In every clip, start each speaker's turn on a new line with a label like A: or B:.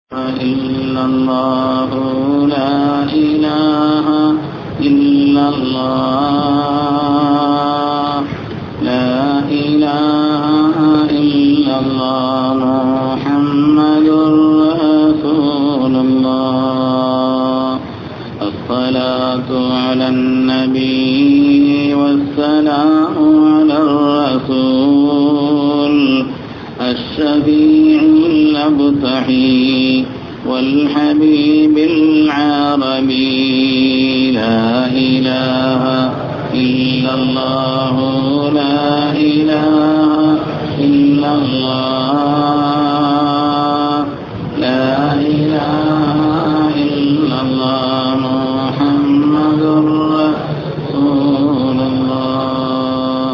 A: إلا الله لا إله إلا الله لا إله إلا الله محمد رسول الله الصلاة على النبي والسلام على الرسول الشفيع الأبطحي والحبيب العربي لا إله إلا الله لا إله إلا الله لا إله إلا الله محمد رسول الله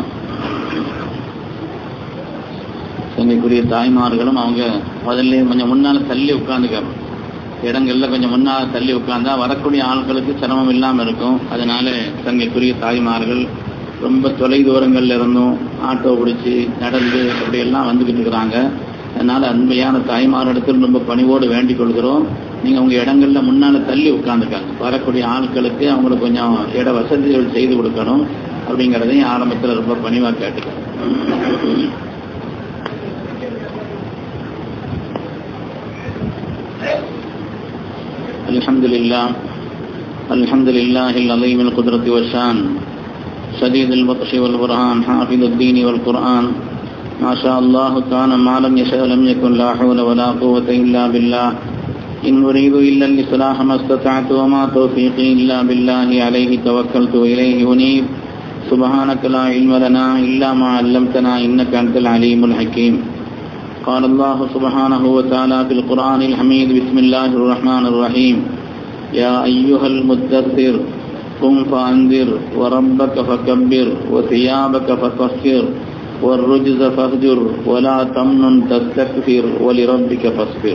A: எங்களுக்குரிய தாய்மார்களும் அவங்க முதல்ல கொஞ்சம் முன்னால தள்ளி உட்காந்துக்கணும் இடங்கள்ல கொஞ்சம் முன்னால தள்ளி உட்கார்ந்தா வரக்கூடிய ஆட்களுக்கு சிரமம் இல்லாம இருக்கும் அதனால தங்களுக்குரிய தாய்மார்கள் ரொம்ப தொலை தூரங்கள்ல இருந்தும் ஆட்டோ பிடிச்சி நடந்து அப்படியெல்லாம் வந்துகிட்டு இருக்கிறாங்க அதனால அன்பையான தாய்மாரிடத்தில் ரொம்ப பணிவோடு வேண்டிக் கொள்கிறோம் நீங்க உங்க இடங்கள்ல முன்னால தள்ளி உட்கார்ந்துக்காங்க வரக்கூடிய ஆட்களுக்கு அவங்களுக்கு கொஞ்சம் இட வசதிகள் செய்து கொடுக்கணும் அப்படிங்கறதையும் ஆரம்பத்தில் ரொம்ப பணிவா கேட்டுக்கிறோம் الحمد لله الحمد لله العظيم القدرة والشان شديد البطش والبرهان حافظ الدين والقرآن ما شاء الله كان ما لم يشاء لم يكن لا حول ولا قوة إلا بالله إن أريد إلا الإصلاح ما استطعت وما توفيقي إلا بالله عليه توكلت إليه أنيب سبحانك لا علم لنا إلا ما علمتنا إنك أنت العليم الحكيم قال الله سبحانه وتعالى في القرآن الحميد بسم الله الرحمن الرحيم يا أيها المدثر قم فأنذر وربك فكبر وثيابك فطهر والرجز فاهجر ولا تمنن تستكثر ولربك فاصبر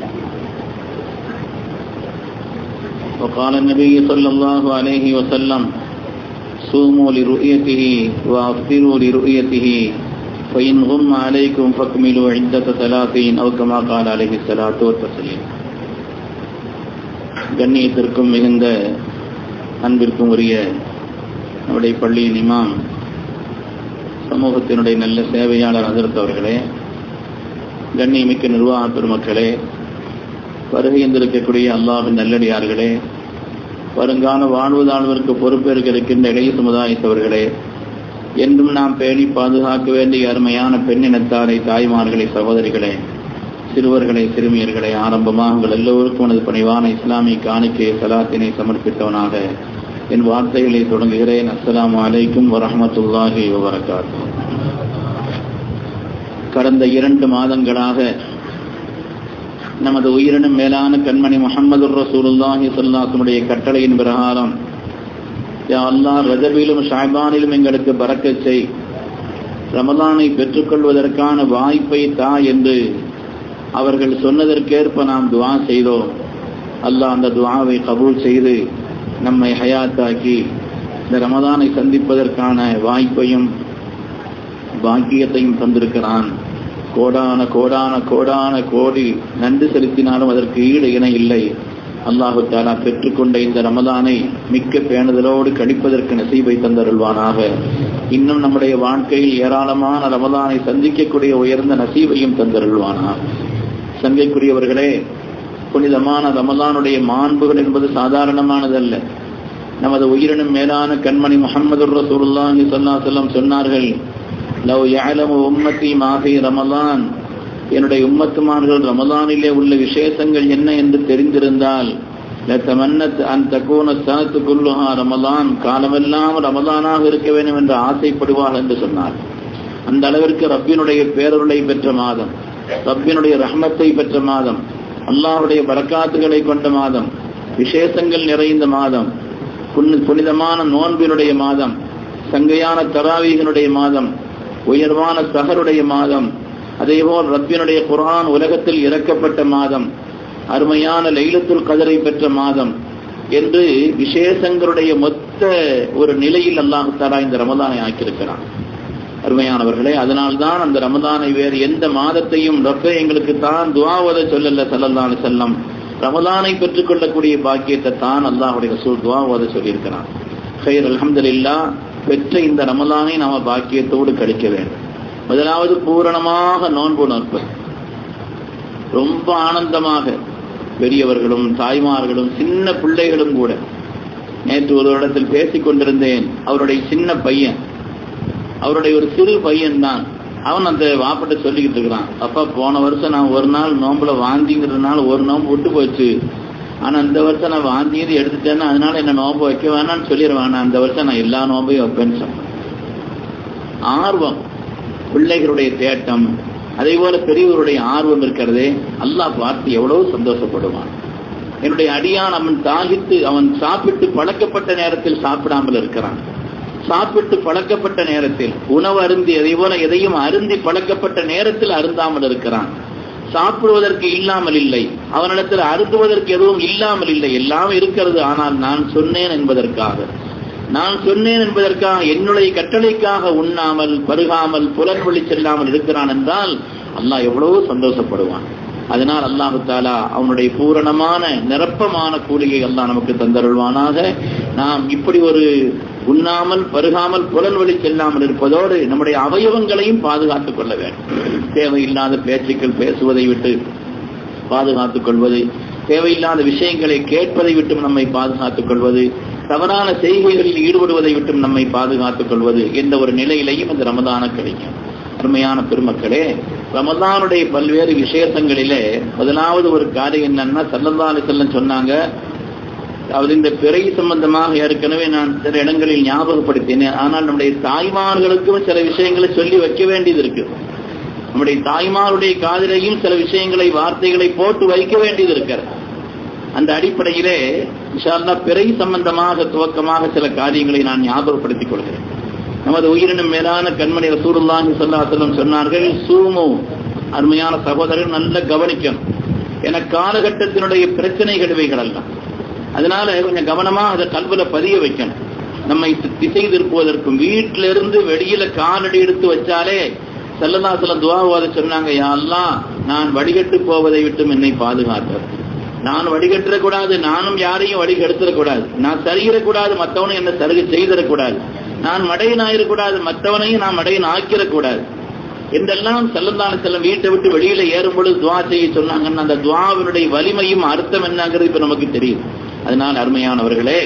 A: وقال النبي صلى الله عليه وسلم صوموا لرؤيته وأفطروا لرؤيته فإن غم عليكم فاكملوا عدة ثلاثين أو كما قال عليه الصلاة والتسليم கண்ணியத்திற்கும் மிகுந்த அன்பிற்கும் உரிய நம்முடைய பள்ளியின் இமாம் சமூகத்தினுடைய நல்ல சேவையாளர் அதிர்த்தவர்களே கண்ணியமிக்க நிர்வாக பெருமக்களே வருகை இருந்திருக்கக்கூடிய அல்லாஹின் நல்லடியார்களே வருங்கால வாழ்வதாழ்விற்கு பொறுப்பேற்க இருக்கின்ற இளைய சமுதாயத்தவர்களே என்றும் நாம் பேணி பாதுகாக்க வேண்டிய அருமையான பெண்ணினத்தாரை தாய்மார்களை சகோதரிகளே சிறுவர்களை சிறுமியர்களை ஆரம்பமாக உங்கள் எல்லோருக்கும் எனது பணிவான இஸ்லாமிய காணிக்கை சலாத்தினை சமர்ப்பித்தவனாக என் வார்த்தைகளை தொடங்குகிறேன் அஸ்லாம் அலைக்கும் வரமத்துல்லாஹி வபரகாத்து கடந்த இரண்டு மாதங்களாக நமது உயிரினும் மேலான கண்மணி முகமது ரசூலுல்லாஹி சொல்லாசனுடைய கட்டளையின் பிரகாரம் யா அல்லா ரஜபிலும் ஷாபானிலும் எங்களுக்கு பறக்க செய் ரமதானை பெற்றுக்கொள்வதற்கான வாய்ப்பை தா என்று அவர்கள் சொன்னதற்கேற்ப நாம் துவா செய்தோம் அல்லாஹ் அந்த துவாவை கபூல் செய்து நம்மை ஹயாத்தாக்கி இந்த ரமதானை சந்திப்பதற்கான வாய்ப்பையும் பாக்கியத்தையும் தந்திருக்கிறான் கோடான கோடான கோடான கோடி நன்றி செலுத்தினாலும் அதற்கு ஈடு இணை இல்லை அல்லாஹு தாலா பெற்றுக்கொண்ட இந்த ரமதானை மிக்க பேணுதலோடு கழிப்பதற்கு நசீபை தந்தருள்வானாக இன்னும் நம்முடைய வாழ்க்கையில் ஏராளமான ரமதானை சந்திக்கக்கூடிய உயர்ந்த நசீபையும் தந்தருள்வானாக சங்கைக்குரியவர்களே புனிதமான ரமதானுடைய மாண்புகள் என்பது சாதாரணமானதல்ல நமது உயிரினும் மேலான கண்மணி முகமது ரசூலுல்லாஹி சொல்லா செல்லம் சொன்னார்கள் லவ் யாலமு உம்மத்தி மாஃபி ரமலான் என்னுடைய உம்மத்துமார்கள் ரமலானிலே உள்ள விசேஷங்கள் என்ன என்று தெரிந்திருந்தால் லத்தமன்னத் அன் தக்கூன சனத்து குல்லுஹா ரமலான் காலமெல்லாம் ரமலானாக இருக்க வேண்டும் என்று ஆசைப்படுவார்கள் என்று சொன்னார் அந்த அளவிற்கு ரப்பினுடைய பேரருளை பெற்ற மாதம் ரப்பினுடைய ரஹ்மத்தை பெற்ற மாதம் அல்லாஹுடைய பரக்காத்துகளை கொண்ட மாதம் விசேஷங்கள் நிறைந்த மாதம் புனிதமான நோன்பினுடைய மாதம் சங்கையான தராவீகனுடைய மாதம் உயர்வான சகருடைய மாதம் அதேபோல் ரப்பினுடைய குரான் உலகத்தில் இறக்கப்பட்ட மாதம் அருமையான லைலத்துல் கதரை பெற்ற மாதம் என்று விசேஷங்களுடைய மொத்த ஒரு நிலையில் அல்லாஹு தாரா இந்த ரமதானை ஆக்கியிருக்கிறான் அருமையானவர்களே அதனால்தான் அந்த ரமதானை வேறு எந்த மாதத்தையும் ரப்பே எங்களுக்கு தான் துவாவத சொல்லல சல்லல்லாஹு செல்லம் ரமதானை பெற்றுக்கொள்ளக்கூடிய பாக்கியத்தை தான் அல்லாஹுடைய ரசூல் துவாவத சொல்லியிருக்கிறான் ஹைர் அல்ஹம்துலில்லா பெற்ற இந்த ரமதானை நாம பாக்கியத்தோடு கழிக்க வேண்டும் முதலாவது பூரணமாக நோன்பு நோற்பது ரொம்ப ஆனந்தமாக பெரியவர்களும் தாய்மார்களும் சின்ன பிள்ளைகளும் கூட நேற்று ஒரு இடத்தில் பேசிக் கொண்டிருந்தேன் அவருடைய சின்ன பையன் அவருடைய ஒரு சிறு பையன் தான் அவன் அந்த வாப்பட்ட சொல்லிக்கிட்டு இருக்கிறான் அப்பா போன வருஷம் நான் ஒரு நாள் நோம்புல வாந்திங்கிறதுனால ஒரு நோம்பு விட்டு போச்சு ஆனா இந்த வருஷம் நான் வாந்தியது எடுத்துட்டேன்னா அதனால என்ன நோம்பு வைக்க வேணாம்னு சொல்லிடுவேன் அந்த வருஷம் நான் எல்லா நோம்பையும் வைப்பேன்னு சொன்னேன் ஆர்வம் பிள்ளைகளுடைய தேட்டம் அதே போல பெரியவருடைய ஆர்வம் இருக்கிறதே அல்லாஹ் பார்த்து எவ்வளவு சந்தோஷப்படுவான் என்னுடைய அடியான் அவன் தாகித்து அவன் சாப்பிட்டு பழக்கப்பட்ட நேரத்தில் சாப்பிடாமல் இருக்கிறான் சாப்பிட்டு பழக்கப்பட்ட நேரத்தில் உணவு அருந்தி அதே போல எதையும் அருந்தி பழக்கப்பட்ட நேரத்தில் அருந்தாமல் இருக்கிறான் சாப்பிடுவதற்கு இல்லாமல் இல்லை அவனிடத்தில் அருந்துவதற்கு எதுவும் இல்லாமல் இல்லை எல்லாம் இருக்கிறது ஆனால் நான் சொன்னேன் என்பதற்காக நான் சொன்னேன் என்பதற்காக என்னுடைய கட்டளைக்காக உண்ணாமல் பருகாமல் புலன்வழி செல்லாமல் இருக்கிறான் என்றால் அல்லாஹ் எவ்வளவு சந்தோஷப்படுவான் அதனால் அல்லாஹு தாலா அவனுடைய பூரணமான நிரப்பமான கூலியை அல்லாஹ் நமக்கு தந்தருள்வானாக நாம் இப்படி ஒரு உண்ணாமல் பருகாமல் புலன்வழி செல்லாமல் இருப்பதோடு நம்முடைய அவயவங்களையும் பாதுகாத்துக் கொள்ள வேண்டும் தேவையில்லாத பேச்சுக்கள் பேசுவதை விட்டு பாதுகாத்துக் கொள்வது தேவையில்லாத விஷயங்களை கேட்பதை விட்டும் நம்மை பாதுகாத்துக் கொள்வது தவறான செய்கைகளில் ஈடுபடுவதை விட்டும் நம்மை பாதுகாத்துக் கொள்வது என்ற ஒரு நிலையிலையும் இந்த ரமதான கிடைக்கும் அருமையான பெருமக்களே ரமதானுடைய பல்வேறு விசேஷங்களிலே முதலாவது ஒரு காரியம் என்னன்னா சல்லல்லாலு செல்லம் சொன்னாங்க அதாவது இந்த பிறை சம்பந்தமாக ஏற்கனவே நான் சில இடங்களில் ஞாபகப்படுத்தினேன் ஆனால் நம்முடைய தாய்மார்களுக்கும் சில விஷயங்களை சொல்லி வைக்க வேண்டியது இருக்கு நம்முடைய தாய்மாருடைய காதலையும் சில விஷயங்களை வார்த்தைகளை போட்டு வைக்க வேண்டியது இருக்கிறது அந்த அடிப்படையிலே விஷாலா பிறை சம்பந்தமாக துவக்கமாக சில காரியங்களை நான் ஞாபகப்படுத்திக் கொள்கிறேன் நமது உயிரினும் மேலான கண்மணி ரசூருல்லாஹி சொல்லாசலம் சொன்னார்கள் சூமு அருமையான சகோதரர்கள் நல்ல கவனிக்கணும் என காலகட்டத்தினுடைய பிரச்சனைகள் இவைகள் அல்ல அதனால கொஞ்சம் கவனமா அதை கல்வில பதிய வைக்கணும் நம்மை திசை திருப்புவதற்கும் வீட்டில இருந்து வெளியில காலடி எடுத்து வச்சாலே செல்லதாசல துவாவாத சொன்னாங்க யாரெல்லாம் நான் வடிகட்டு போவதை விட்டும் என்னை பாதுகாத்தார் நான் வடிகட்டிடக்கூடாது நானும் யாரையும் வடிகெடுத்துடக்கூடாது நான் சரியிடக்கூடாது மற்றவனும் என்ன சருகு செய்திடக்கூடாது நான் மடையன் ஆயிடக்கூடாது மற்றவனையும் நான் மடையன் ஆக்கிடக்கூடாது என்றெல்லாம் செல்லந்தான செல்லம் வீட்டை விட்டு வெளியில ஏறும் பொழுது துவா செய்ய சொன்னாங்கன்னா அந்த துவாவினுடைய வலிமையும் அர்த்தம் என்னங்கிறது இப்ப நமக்கு தெரியும் அதனால் அருமையானவர்களே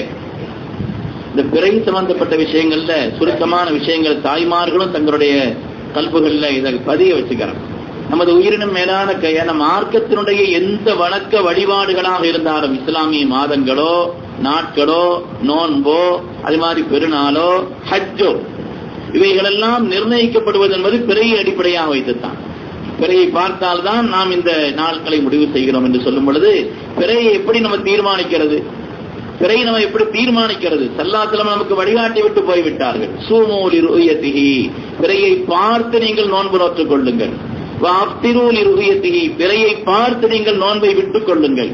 A: இந்த பிறை சம்பந்தப்பட்ட விஷயங்கள்ல சுருக்கமான விஷயங்கள் தாய்மார்களும் தங்களுடைய கல்புகள்ல இதை பதிய வச்சுக்கிறாங்க நமது உயிரினும் மேலான கையான மார்க்கத்தினுடைய எந்த வணக்க வழிபாடுகளாக இருந்தாலும் இஸ்லாமிய மாதங்களோ நாட்களோ நோன்போ அது மாதிரி பெருநாளோ ஹஜ்ஜோ இவைகளெல்லாம் நிர்ணயிக்கப்படுவது என்பது பிறையை அடிப்படையாக வைத்துத்தான் பிறையை பார்த்தால்தான் நாம் இந்த நாட்களை முடிவு செய்கிறோம் என்று சொல்லும் பொழுது பிறையை எப்படி நம்ம தீர்மானிக்கிறது பிறை நம்ம எப்படி தீர்மானிக்கிறது சல்லாத்தலம் நமக்கு வழிகாட்டி விட்டு போய்விட்டார்கள் சூமூலி ருயத்திகி பிறையை பார்த்து நீங்கள் நோன்பு நோற்றுக் கொள்ளுங்கள் வாப்திரூலி ருயத்திகி பிறையை பார்த்து நீங்கள் நோன்பை விட்டுக் கொள்ளுங்கள்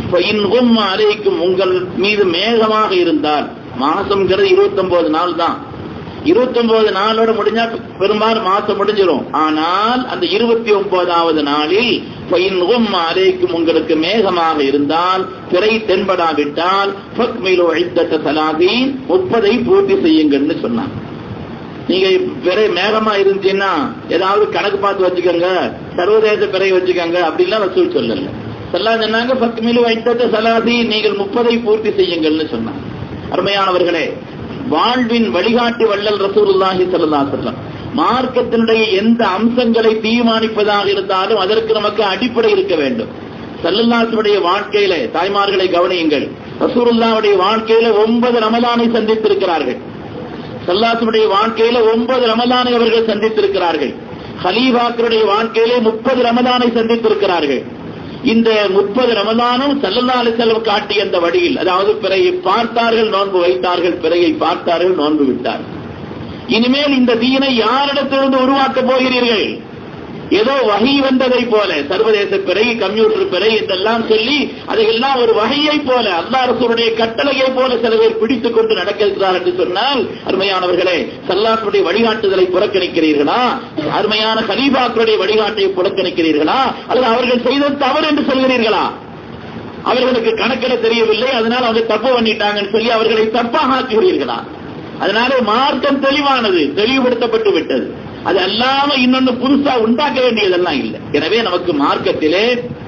A: அலைக்கும் உங்கள் மீது மேகமாக இருந்தால் மாசம்ங்கிறது இருபத்தி ஒன்பது நாள் தான் இருபத்தி ஒன்பது நாளோட முடிஞ்சா பெரும்பாலும் மாசம் முடிஞ்சிடும் ஆனால் அந்த இருபத்தி ஒன்பதாவது நாளில் அலைக்கும் உங்களுக்கு மேகமாக இருந்தால் பிறை தென்படாவிட்டால் முப்பதை பூர்த்தி செய்யுங்கள்னு சொன்னாங்க நீங்க பிறை மேகமா இருந்துச்சுன்னா ஏதாவது கணக்கு பார்த்து வச்சுக்கோங்க சர்வதேச பிறை வச்சுக்கோங்க அப்படிலாம் வசூல் சொல்லல சொல்லா சொன்னாங்க பத்து மீலு வைத்தத்த சலாதி நீங்கள் முப்பதை பூர்த்தி செய்யுங்கள்னு சொன்னாங்க அருமையானவர்களே வாழ்வின் வழிகாட்டி வள்ளல் ரசூலுல்லாஹி ஸல்லல்லாஹு அலைஹி வஸல்லம் மார்க்கத்தினுடைய எந்த அம்சங்களை தீர்மானிப்பதாக இருந்தாலும் அதற்கு நமக்கு அடிப்படை இருக்க வேண்டும் சல்லல்லாசுடைய வாழ்க்கையில தாய்மார்களை கவனியுங்கள் ரசூலுல்லாவுடைய வாழ்க்கையில ஒன்பது ரமலானை சந்தித்திருக்கிறார்கள் சல்லாசுடைய வாழ்க்கையில ஒன்பது ரமலானை அவர்கள் சந்தித்திருக்கிறார்கள் ஹலீபாக்களுடைய வாழ்க்கையிலே முப்பது ரமலானை சந்தித்திருக்கிறார்கள் இந்த முப்பது ரமதானும் சல்லல்லா அலிசல்லம் காட்டிய அந்த வழியில் அதாவது பிறையை பார்த்தார்கள் நோன்பு வைத்தார்கள் பிறையை பார்த்தார்கள் நோன்பு விட்டார்கள் இனிமேல் இந்த தீனை யாரிடத்திலிருந்து உருவாக்கப் போகிறீர்கள் ஏதோ வகை வந்ததை போல சர்வதேச பிறை கம்ப்யூட்டர் பிறை இதெல்லாம் சொல்லி அதையெல்லாம் ஒரு வகையை போல அல்லா ரசூருடைய கட்டளையை போல சில பேர் பிடித்துக் கொண்டு நடக்கிறார் என்று சொன்னால் அருமையானவர்களே சல்லாத்துடைய வழிகாட்டுதலை புறக்கணிக்கிறீர்களா அருமையான கலீபாக்களுடைய வழிகாட்டை புறக்கணிக்கிறீர்களா அல்லது அவர்கள் செய்தது தவறு என்று சொல்கிறீர்களா அவர்களுக்கு கணக்கிட தெரியவில்லை அதனால் அவங்க தப்பு பண்ணிட்டாங்கன்னு சொல்லி அவர்களை தப்பாக ஆக்குகிறீர்களா அதனால மார்க்கம் தெளிவானது தெளிவுபடுத்தப்பட்டு விட்டது அது அல்லாம இன்னொன்னு புதுசா உண்டாக்க வேண்டியதெல்லாம் இல்லை எனவே நமக்கு மார்க்கத்திலே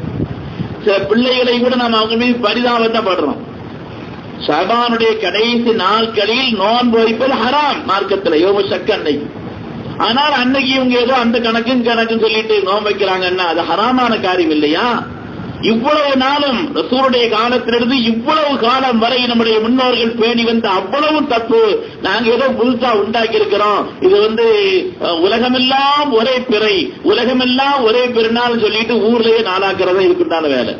A: சில பிள்ளைகளை கூட நாம் அவங்க மீது பரிதாபத்தை படுறோம் ஷபானுடைய கடைசி நாட்களில் நோன்பு வைப்பது ஹராம் மார்க்கத்தில் யோம சக்க அன்னைக்கு ஆனால் அன்னைக்கு இவங்க ஏதோ அந்த கணக்கும் கணக்குன்னு சொல்லிட்டு நோன்பு வைக்கிறாங்கன்னா அது ஹராமான காரியம் இல்லையா இவ்வளவு நாளும் ரசூருடைய காலத்திலிருந்து இவ்வளவு காலம் வரை நம்முடைய முன்னோர்கள் பேணி வந்த அவ்வளவு தப்பு நாங்க ஏதோ புதுசா உண்டாக்கி இருக்கிறோம் இது வந்து உலகமெல்லாம் ஒரே பிறை உலகமெல்லாம் ஒரே பெருநாள் சொல்லிட்டு ஊர்லயே நாளாக்குறதா இருக்குண்டான வேலை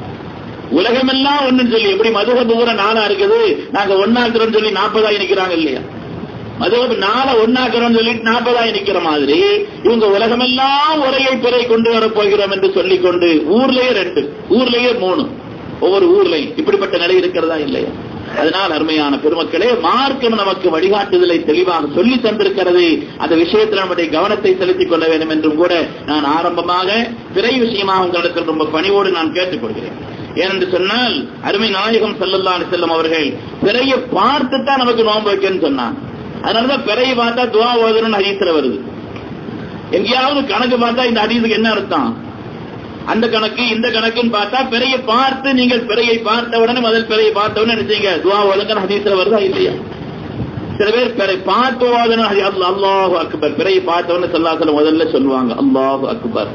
A: உலகமெல்லாம் ஒண்ணுன்னு சொல்லி எப்படி மதுக தூர நாளா இருக்குது நாங்க ஒன்னாக்குறோம் சொல்லி நாற்பதாயிரம் நிக்கிறாங்க இல்லையா மதுகப் நாளை ஒன்னாக்குறோம் சொல்லிட்டு நாற்பதாயிரம் நிக்கிற மாதிரி இவங்க உலகமெல்லாம் ஒரையை பிறை கொண்டு வர போகிறோம் என்று சொல்லிக் கொண்டு ஊர்லயே ரெண்டு ஊர்லயே மூணு ஒவ்வொரு ஊர்லயும் இப்படிப்பட்ட நிலை இருக்கிறதா இல்லையா அதனால் அருமையான பெருமக்களே மார்க்கம் நமக்கு வழிகாட்டுதலை தெளிவாக சொல்லி தந்திருக்கிறது அந்த விஷயத்தில் நம்முடைய கவனத்தை செலுத்திக் கொள்ள வேண்டும் என்றும் கூட நான் ஆரம்பமாக பிறை விஷயமாக உங்களிடத்தில் ரொம்ப பணிவோடு நான் கேட்டுக்கொள்கிறேன் ஏனென்று சொன்னால் அருமை நாயகம் செல்லல்லா செல்லும் அவர்கள் பிறையை பார்த்து தான் நமக்கு நோன்பு வைக்கன்னு சொன்னாங்க அதனாலதான் பிறையை பார்த்தா துவா ஓதணும்னு ஹதீஸ்ல வருது எங்கேயாவது கணக்கு பார்த்தா இந்த ஹதீஸுக்கு என்ன அர்த்தம் அந்த கணக்கு இந்த கணக்குன்னு பார்த்தா பிறையை பார்த்து நீங்கள் பிறையை பார்த்த உடனே முதல் பிறையை பார்த்த உடனே நினைச்சீங்க துவா ஓதுங்க ஹதீஸ்ல வருதா இல்லையா சில பேர் பிறை பார்த்து ஓதணும் அல்லாஹு அக்பர் பிறையை பார்த்த உடனே சொல்லாசல முதல்ல சொல்லுவாங்க அல்லாஹு அக்பர்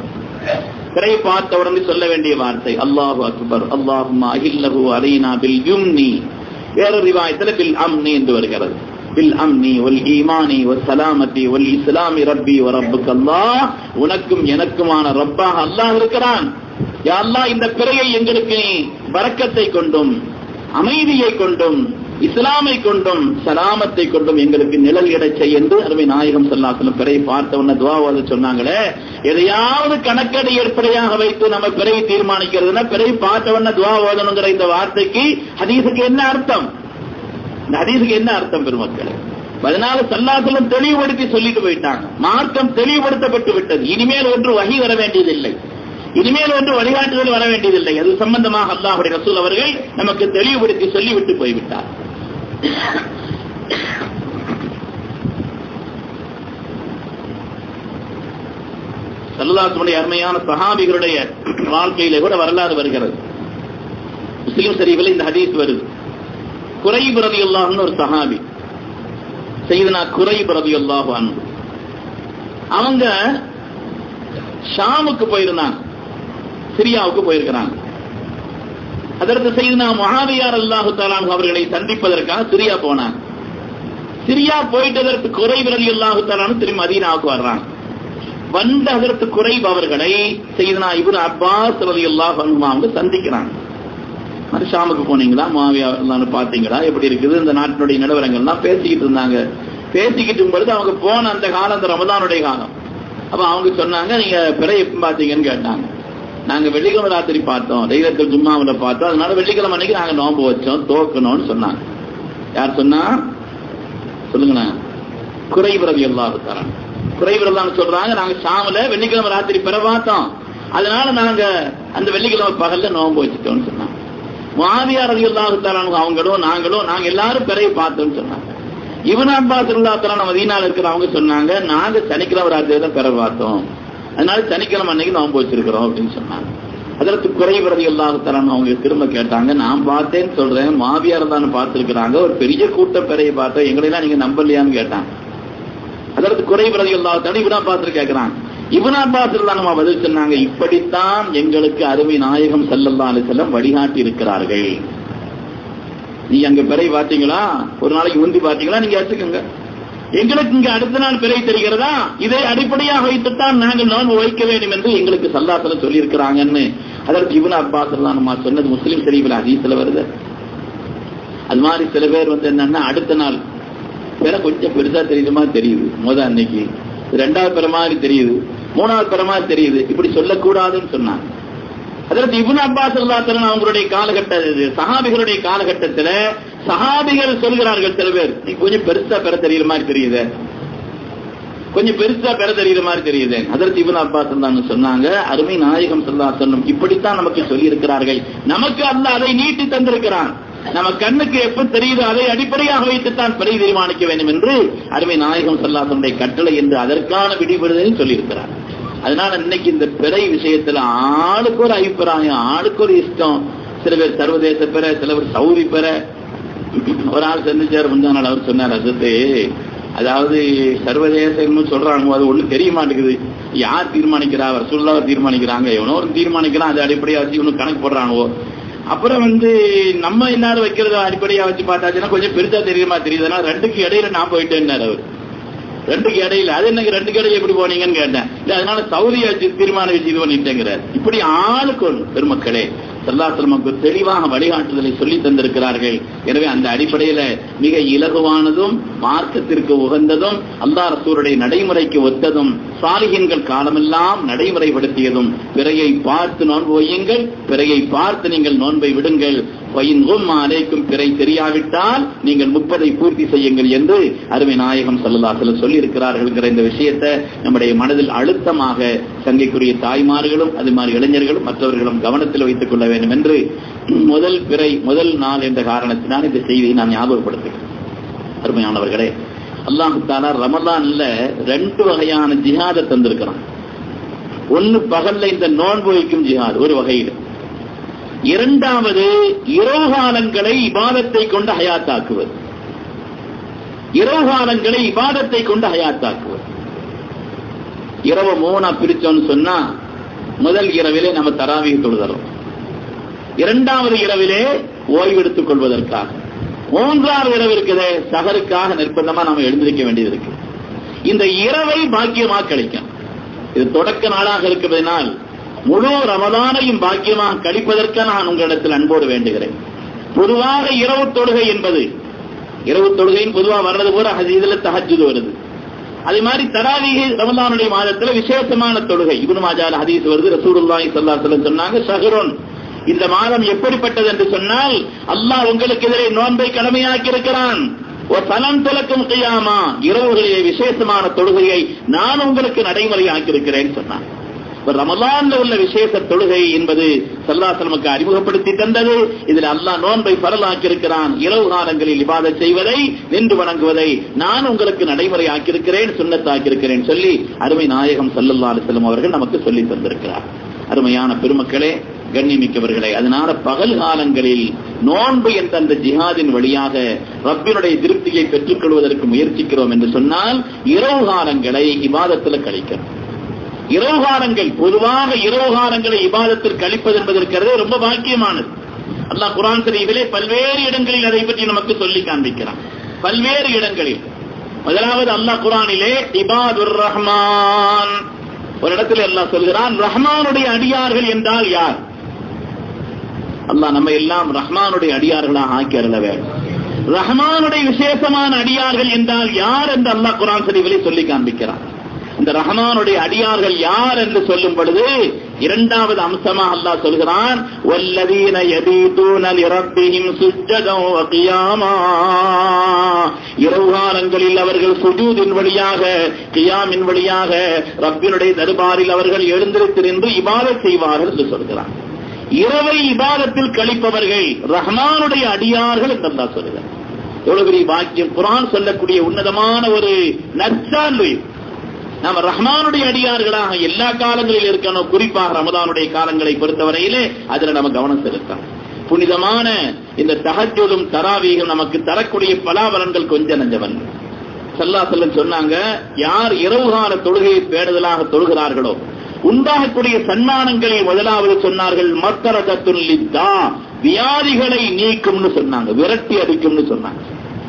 A: பிறை பார்த்த உடனே சொல்ல வேண்டிய வார்த்தை அல்லாஹு அக்பர் அல்லாஹுமா அகில்லஹு அலைனா பில் யும்னி வேறொரு ரிவாயத்தில் பில் அம்னி என்று வருகிறது بالامن والايمان والسلامه والاسلام ربي وربك الله உனக்கும் எனக்குமான ரப்பாக அல்லாஹ் இருக்கிறான் யா அல்லாஹ் இந்த பிறையை எங்களுக்கு பரக்கத்தை கொண்டும் அமைதியை கொண்டும் இஸ்லாமை கொண்டும் சலாமத்தை கொண்டும் எங்களுக்கு நிழல் இடச்சை என்று அருமை நாயகம் சொல்லாசலம் பிறை பார்த்த உடனே துவாவாத சொன்னாங்களே எதையாவது கணக்கடை ஏற்படையாக வைத்து நம்ம பிறை தீர்மானிக்கிறதுனா பிறை பார்த்த உடனே துவா ஓதணுங்கிற இந்த வார்த்தைக்கு ஹதீஸுக்கு என்ன அர்த்தம் இந்த ஹதீஸுக்கு என்ன அர்த்தம் பெருமக்களே அதனால சல்லாசலம் தெளிவுபடுத்தி சொல்லிட்டு போயிட்டாங்க மார்க்கம் தெளிவுபடுத்தப்பட்டு விட்டது இனிமேல் ஒன்று வகி வர வேண்டியதில்லை இனிமேல் ஒன்று வழிகாட்டுதல் வர வேண்டியதில்லை அது சம்பந்தமாக அல்லாஹுடைய ரசூல் அவர்கள் நமக்கு தெளிவுபடுத்தி சொல்லிவிட்டு போய்விட்டார் சல்லாசனுடைய அருமையான சஹாபிகளுடைய வாழ்க்கையில கூட வரலாறு வருகிறது முஸ்லிம் சரிவில் இந்த ஹதீஸ் வருது குறைப் ரதி அல்லாஹ்னு ஒரு சஹாபி செய்தனா குறைப் ரதி அல்லாஹ் அவங்க ஷாமுக்கு போயிருந்தாங்க சிரியாவுக்கு போயிருக்கிறாங்க அதற்கு செய்தனா மகாவியார் அல்லாஹு தாலான் அவர்களை சந்திப்பதற்காக சிரியா போனாங்க சிரியா போயிட்டதற்கு குறைப் ரதி அல்லாஹு தாலான் திரும்பி மதீனாவுக்கு வர்றாங்க வந்த அதற்கு குறைப் அவர்களை செய்தனா இவர் அப்பாஸ் ரதி அல்லாஹ் அவங்க சந்திக்கிறாங்க ஷாமுக்கு போனீங்களா மாவியா பாத்தீங்களா எப்படி இருக்குது இந்த நாட்டினுடைய நிலவரங்கள்லாம் பேசிக்கிட்டு இருந்தாங்க பேசிக்கிட்டு பொழுது அவங்க போன அந்த காலம் அந்த ரமதானுடைய காலம் அப்ப அவங்க சொன்னாங்க நீங்க பிறை எப்ப பாத்தீங்கன்னு கேட்டாங்க நாங்க வெள்ளிக்கிழமை ராத்திரி பார்த்தோம் தெய்வத்தில் ஜும்மாவில் பார்த்தோம் அதனால வெள்ளிக்கிழமை அன்னைக்கு நாங்க நோம்பு வச்சோம் தோக்கணும்னு சொன்னாங்க யார் சொன்னா சொல்லுங்கண்ணா குறைவிரதி எல்லாரும் தராங்க குறைவிரதான் சொல்றாங்க நாங்க ஷாமில் வெள்ளிக்கிழமை ராத்திரி பிற பார்த்தோம் அதனால நாங்க அந்த வெள்ளிக்கிழமை பகல்ல நோம்பு வச்சுட்டோம்னு சொன்னாங்க மாவியா ரவி அல்லாஹு அவங்களும் நாங்களும் நாங்க எல்லாரும் பிறையை பார்த்தோம்னு சொன்னாங்க இவன் அப்பாஸ் நம்ம மதீனால இருக்கிறவங்க சொன்னாங்க நாங்க சனிக்கிழமை ராத்திரி தான் பிற பார்த்தோம் அதனால சனிக்கிழமை அன்னைக்கு நோம்பு வச்சிருக்கிறோம் அப்படின்னு சொன்னாங்க அதற்கு குறைவிரதி அல்லாஹு அவங்க திரும்ப கேட்டாங்க நான் பார்த்தேன்னு சொல்றேன் மாவியார் தான் பார்த்திருக்கிறாங்க ஒரு பெரிய கூட்ட பிறையை பார்த்தோம் எங்களெல்லாம் நீங்க நம்பலையான்னு கேட்டாங்க அதற்கு குறைவிரதி அல்லாஹு இவனா பார்த்து கேட்கிறாங்க இவனா பார்த்து நம்ம பதில் சொன்னாங்க இப்படித்தான் எங்களுக்கு அருமை நாயகம் செல்லல்லா செல்லம் வழிகாட்டி இருக்கிறார்கள் நீ அங்க பிறை பார்த்தீங்களா ஒரு நாளைக்கு முந்தி பார்த்தீங்களா நீங்க வச்சுக்கோங்க எங்களுக்கு இங்க அடுத்த நாள் பிறை தெரிகிறதா இதை அடிப்படையாக வைத்துத்தான் நாங்கள் நோன்பு வைக்க வேண்டும் என்று எங்களுக்கு சல்லாத்துல சொல்லி இருக்கிறாங்கன்னு அதற்கு இவன் அப்பாஸ் நம்ம சொன்னது முஸ்லீம் சரிவில் அதீசில வருது அது மாதிரி சில பேர் வந்து என்னன்னா அடுத்த நாள் பிற கொஞ்சம் பெருசா தெரியுமா தெரியுது முத அன்னைக்கு ரெண்டாவது பிற மாதிரி தெரியுது மூணாவது பெறமா தெரியுது இப்படி சொல்லக்கூடாதுன்னு சொன்னாங்க அதற்கு இபுன் அப்பாஸ் அல்லாத்தலன் அவங்களுடைய காலகட்ட சஹாபிகளுடைய காலகட்டத்துல சஹாபிகள் சொல்கிறார்கள் சில பேர் நீ கொஞ்சம் பெருசா பெற தெரியுற மாதிரி தெரியுது கொஞ்சம் பெருசா பெற தெரியுற மாதிரி தெரியுது அதற்கு இபுன் அப்பாஸ் தான் சொன்னாங்க அருமை நாயகம் சொல்லா சொல்லும் இப்படித்தான் நமக்கு சொல்லி இருக்கிறார்கள் நமக்கு அல்ல அதை நீட்டி தந்திருக்கிறான் நம்ம கண்ணுக்கு எப்ப தெரியுதோ அதை அடிப்படையாக வைத்துத்தான் பிறை தீர்மானிக்க வேண்டும் என்று அருமை நாயகம் சொல்லாசனுடைய கட்டளை என்று அதற்கான விடிபடுதலையும் சொல்லியிருக்கிறார் அதனால இன்னைக்கு இந்த பிறை விஷயத்துல ஆளுக்கு ஒரு அபிப்பிராயம் ஆளுக்கு ஒரு இஷ்டம் சில பேர் சர்வதேச பெற சில பேர் சௌரி பெற ஒரு ஆள் சந்திச்சார் முந்தா நாள் அவர் சொன்னார் அது அதாவது சர்வதேசம்னு சொல்றாங்க அது ஒண்ணு தெரிய மாட்டேங்குது யார் தீர்மானிக்கிறா அவர் சொல்லாத தீர்மானிக்கிறாங்க எவனோ ஒரு தீர்மானிக்கிறான் அது அடிப்படையா வச்சு இவனு கணக்கு போடுறானுவோ அப்புறம் வந்து நம்ம எல்லாரும் வைக்கிறத அடிப்படையா வச்சு பார்த்தாச்சுன்னா கொஞ்சம் பெருசா தெரியுமா தெரியுதுன்னா ரெண்டுக்கு இடையில நான் போயிட்டேன்னாரு அவர் ரெண்டுக்கு இடையில அது என்னங்க ரெண்டுக்கு இடையில எப்படி போனீங்கன்னு கேட்டேன் இல்ல அதனால சவுதியை வச்சு தீர்மானம் வச்சு இது பண்ணிட்டேங்கிறார் இப்படி ஆளுக்கு ஒன்று பெருமக்களே சல்லாசலமுக்கு தெளிவாக வழிகாட்டுதலை சொல்லி தந்திருக்கிறார்கள் எனவே அந்த அடிப்படையில மிக இலகுவானதும் மார்க்கத்திற்கு உகந்ததும் அல்லா ரசூருடைய நடைமுறைக்கு ஒத்ததும் சாலிகின்கள் காலமெல்லாம் நடைமுறைப்படுத்தியதும் பிறையை பார்த்து நோன்பு வையுங்கள் பிறையை பார்த்து நீங்கள் நோன்பை விடுங்கள் வயின்கும் அலைக்கும் பிறை தெரியாவிட்டால் நீங்கள் முப்பதை பூர்த்தி செய்யுங்கள் என்று அருமை நாயகம் சல்லல்லாசல சொல்லி இருக்கிறார்கள் இந்த விஷயத்தை நம்முடைய மனதில் அழுத்தமாக சங்கைக்குரிய தாய்மார்களும் அது மாதிரி இளைஞர்களும் மற்றவர்களும் கவனத்தில் வைத்துக் கொள்ள வேண்டும் என்று முதல் பிறை முதல் நாள் என்ற காரணத்தினால் இந்த செய்தியை நான் ஞாபகப்படுத்துகிறேன் அருமையானவர்களே அல்லாஹு தாலா ரமலான்ல ரெண்டு வகையான ஜிஹாதை தந்திருக்கிறான் ஒன்னு பகல்ல இந்த நோன்பு வைக்கும் ஜிஹாத் ஒரு வகையில் இரண்டாவது இரவு காலங்களை இபாதத்தை கொண்டு ஹயாத்தாக்குவது இரவு காலங்களை இபாதத்தை கொண்டு ஹயாத்தாக்குவது இரவு மூணா பிரிச்சோம்னு சொன்னா முதல் இரவிலே நம்ம தராவிக தொழுதறோம் இரண்டாவது இரவிலே ஓய்வெடுத்துக் கொள்வதற்காக மூன்றாவது இரவு இருக்குதே சகருக்காக நிர்பந்தமா நம்ம எழுந்திருக்க வேண்டியது இருக்கு இந்த இரவை பாக்கியமாக கழிக்கும் இது தொடக்க நாளாக இருப்பதனால் முழு ரமதானையும் பாக்கியமாக கழிப்பதற்கு நான் உங்களிடத்தில் அன்போடு வேண்டுகிறேன் பொதுவாக இரவு தொழுகை என்பது இரவு தொழுகையின் பொதுவாக வர்றது போல இதுல தஹஜுது வருது அதே மாதிரி தராவிகை ரமதானுடைய மாதத்துல விசேஷமான தொழுகை இபுன் மாஜால ஹதீஸ் வருது ரசூலுல்லாஹி ஸல்லல்லாஹு அலைஹி வஸல்லம் சொன்னாங்க ஷஹ்ருன் இந்த மாதம் எப்படிப்பட்டது என்று சொன்னால் அல்லாஹ் உங்களுக்கு எதிரே நோன்பை கடமையாக்கி இருக்கிறான் ஒரு பலன் துலக்கும் கையாமா இரவுகளிலே விசேஷமான தொழுகையை நான் உங்களுக்கு நடைமுறையாக்கி இருக்கிறேன் சொன்னான் ரமலான்ல உள்ள விசேஷ தொழுகை என்பது சல்லாசலமுக்கு அறிமுகப்படுத்தி தந்தது இதில் அல்லாஹ் நோன்பை பரலாக்கி இருக்கிறான் இரவு காலங்களில் இபாத செய்வதை நின்று வணங்குவதை நான் உங்களுக்கு நடைமுறை ஆக்கியிருக்கிறேன் சுண்ணத்தாக்கியிருக்கிறேன் சொல்லி அருமை நாயகம் சல்லல்லா அலிஸ்லம் அவர்கள் நமக்கு சொல்லி தந்திருக்கிறார் அருமையான பெருமக்களே கண்ணிமிக்கவர்களே அதனால பகல் காலங்களில் நோன்பு என்ற அந்த ஜிஹாதின் வழியாக ரப்பினுடைய திருப்தியை பெற்றுக் கொள்வதற்கு முயற்சிக்கிறோம் என்று சொன்னால் இரவு காலங்களை இபாதத்தில் கழிக்கணும் இரவு காலங்கள் பொதுவாக இரவு காலங்களை இபாதத்தில் கழிப்பது என்பது இருக்கிறது ரொம்ப பாக்கியமானது அல்லாஹ் குரான் சரிவிலே பல்வேறு இடங்களில் அதை பற்றி நமக்கு சொல்லி காண்பிக்கிறான் பல்வேறு இடங்களில் முதலாவது அல்லாஹ் குரானிலே இபாதுர் ரஹ்மான் ஒரு இடத்துல எல்லாம் சொல்கிறான் ரஹ்மானுடைய அடியார்கள் என்றால் யார் அல்லாஹ் நம்ம எல்லாம் ரஹ்மானுடைய அடியார்களாக ஆக்கி அருள வேண்டும் ரஹ்மானுடைய விசேஷமான அடியார்கள் என்றால் யார் என்று அல்லாஹ் குரான் சரிவிலே சொல்லி காண்பிக்கிறான் இந்த ரஹ்மானுடைய அடியார்கள் யார் என்று சொல்லும் பொழுது இரண்டாவது அம்சமா அல்லாஹ் சொல்கிறான் வல்லதீன யபீதூன லிரப்பிஹிம் சுஜ்ஜதம் வ கியாமா இரவு காலங்களில் அவர்கள் சுஜூதின் வழியாக கியாமின் வழியாக ரப்பினுடைய தர்பாரில் அவர்கள் எழுந்திருத்து நின்று இபாதத் செய்வார்கள் என்று சொல்கிறான் இரவை இபாதத்தில் கழிப்பவர்கள் ரஹ்மானுடைய அடியார்கள் என்று அல்லாஹ் சொல்கிறார் எவ்வளவு பெரிய பாக்கியம் குரான் சொல்லக்கூடிய உன்னதமான ஒரு நற்சான்று நாம ரஹ்மானுடைய அடியார்களாக எல்லா காலங்களில் இருக்கணும் குறிப்பாக ரமதானுடைய காலங்களை பொறுத்தவரையிலே அதுல நம்ம கவனம் செலுத்தணும் புனிதமான இந்த தகஜோடும் தராவீகம் நமக்கு தரக்கூடிய பலாபலன்கள் கொஞ்சம் நஞ்சவன் சல்லா செல்லம் சொன்னாங்க யார் இரவு கால தொழுகையை பேடுதலாக தொழுகிறார்களோ உண்டாகக்கூடிய சன்மானங்களை முதலாவது சொன்னார்கள் மக்கரகத்துல்லித்தா வியாதிகளை நீக்கும்னு சொன்னாங்க விரட்டி அடிக்கும்னு சொன்னாங்க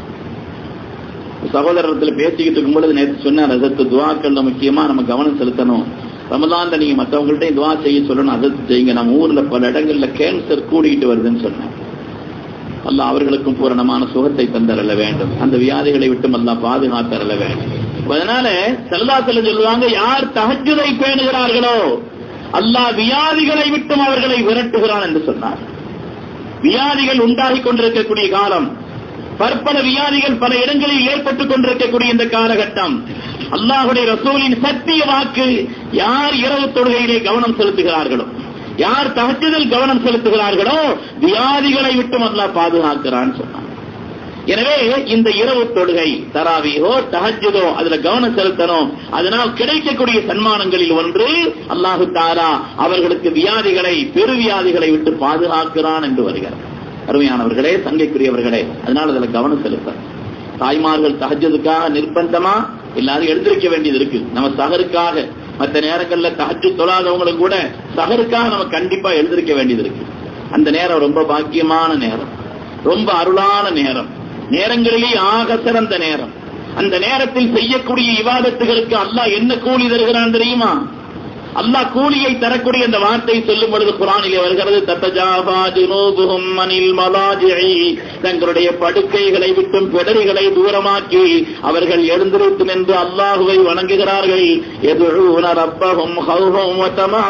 A: சகோதரத்தில் பேசிக்கிட்டு இருக்கும் பொழுது நேற்று சொன்னார் அதற்கு துவாக்கள்ல முக்கியமா நம்ம கவனம் செலுத்தணும் ரமலான்ல நீங்க மற்றவங்கள்ட்ட துவா செய்ய சொல்லணும் அதற்கு செய்யுங்க நம்ம ஊர்ல பல இடங்கள்ல கேன்சர் கூடிக்கிட்டு வருதுன்னு சொன்னேன் அல்லாஹ் அவர்களுக்கும் பூரணமான சுகத்தை தந்தரல வேண்டும் அந்த வியாதிகளை விட்டும் அல்லாஹ் பாதுகாத்தரல வேண்டும் அதனால செல்லாசல சொல்லுவாங்க யார் தஹஜுதை பேணுகிறார்களோ அல்லாஹ் வியாதிகளை விட்டும் அவர்களை விரட்டுகிறான் என்று சொன்னார் வியாதிகள் உண்டாகிக் கொண்டிருக்கக்கூடிய காலம் பற்பல வியாதிகள் பல இடங்களில் ஏற்பட்டுக் கொண்டிருக்கக்கூடிய இந்த காலகட்டம் அல்லாஹுடைய ரசூலின் சத்திய வாக்கு யார் இரவு தொழுகையிலே கவனம் செலுத்துகிறார்களோ யார் தகஜதில் கவனம் செலுத்துகிறார்களோ வியாதிகளை விட்டும் அல்லாஹ் பாதுகாக்கிறான்னு சொன்னார் எனவே இந்த இரவு தொழுகை தராவியோ தஹஜதோ அதுல கவனம் செலுத்தணும் அதனால் கிடைக்கக்கூடிய சன்மானங்களில் ஒன்று அல்லாஹு தாரா அவர்களுக்கு வியாதிகளை பெருவியாதிகளை விட்டு பாதுகாக்கிறான் என்று வருகிறார் அருமையானவர்களே சங்கைக்குரியவர்களே அதனால் அதுல கவனம் செலுத்த தாய்மார்கள் தஹஜதுக்காக நிர்பந்தமா எல்லாரும் எழுந்திருக்க வேண்டியது இருக்கு நம்ம சகருக்காக மற்ற நேரங்கள்ல தஹஜு தொழாதவங்களும் கூட சகருக்காக நம்ம கண்டிப்பா எழுந்திருக்க வேண்டியது இருக்கு அந்த நேரம் ரொம்ப பாக்கியமான நேரம் ரொம்ப அருளான நேரம் நேரங்களிலே ஆக சிறந்த நேரம் அந்த நேரத்தில் செய்யக்கூடிய இவாதத்துகளுக்கு அல்லாஹ் என்ன கூலி தருகிறான் தெரியுமா அல்லாஹ் கூலியை தரக்கூடிய அந்த வார்த்தை சொல்லும் பொழுது குரானிலே வருகிறது தத்தஜாபா ஜுனூபுஹும் அனில் மலாஜிஇ தங்களுடைய படுக்கைகளை விட்டும் பிடரிகளை தூரமாக்கி அவர்கள் எழுந்திருத்து நின்று அல்லாஹுவை வணங்குகிறார்கள் எதுன ரப்பஹும் ஹௌஹும் வதமா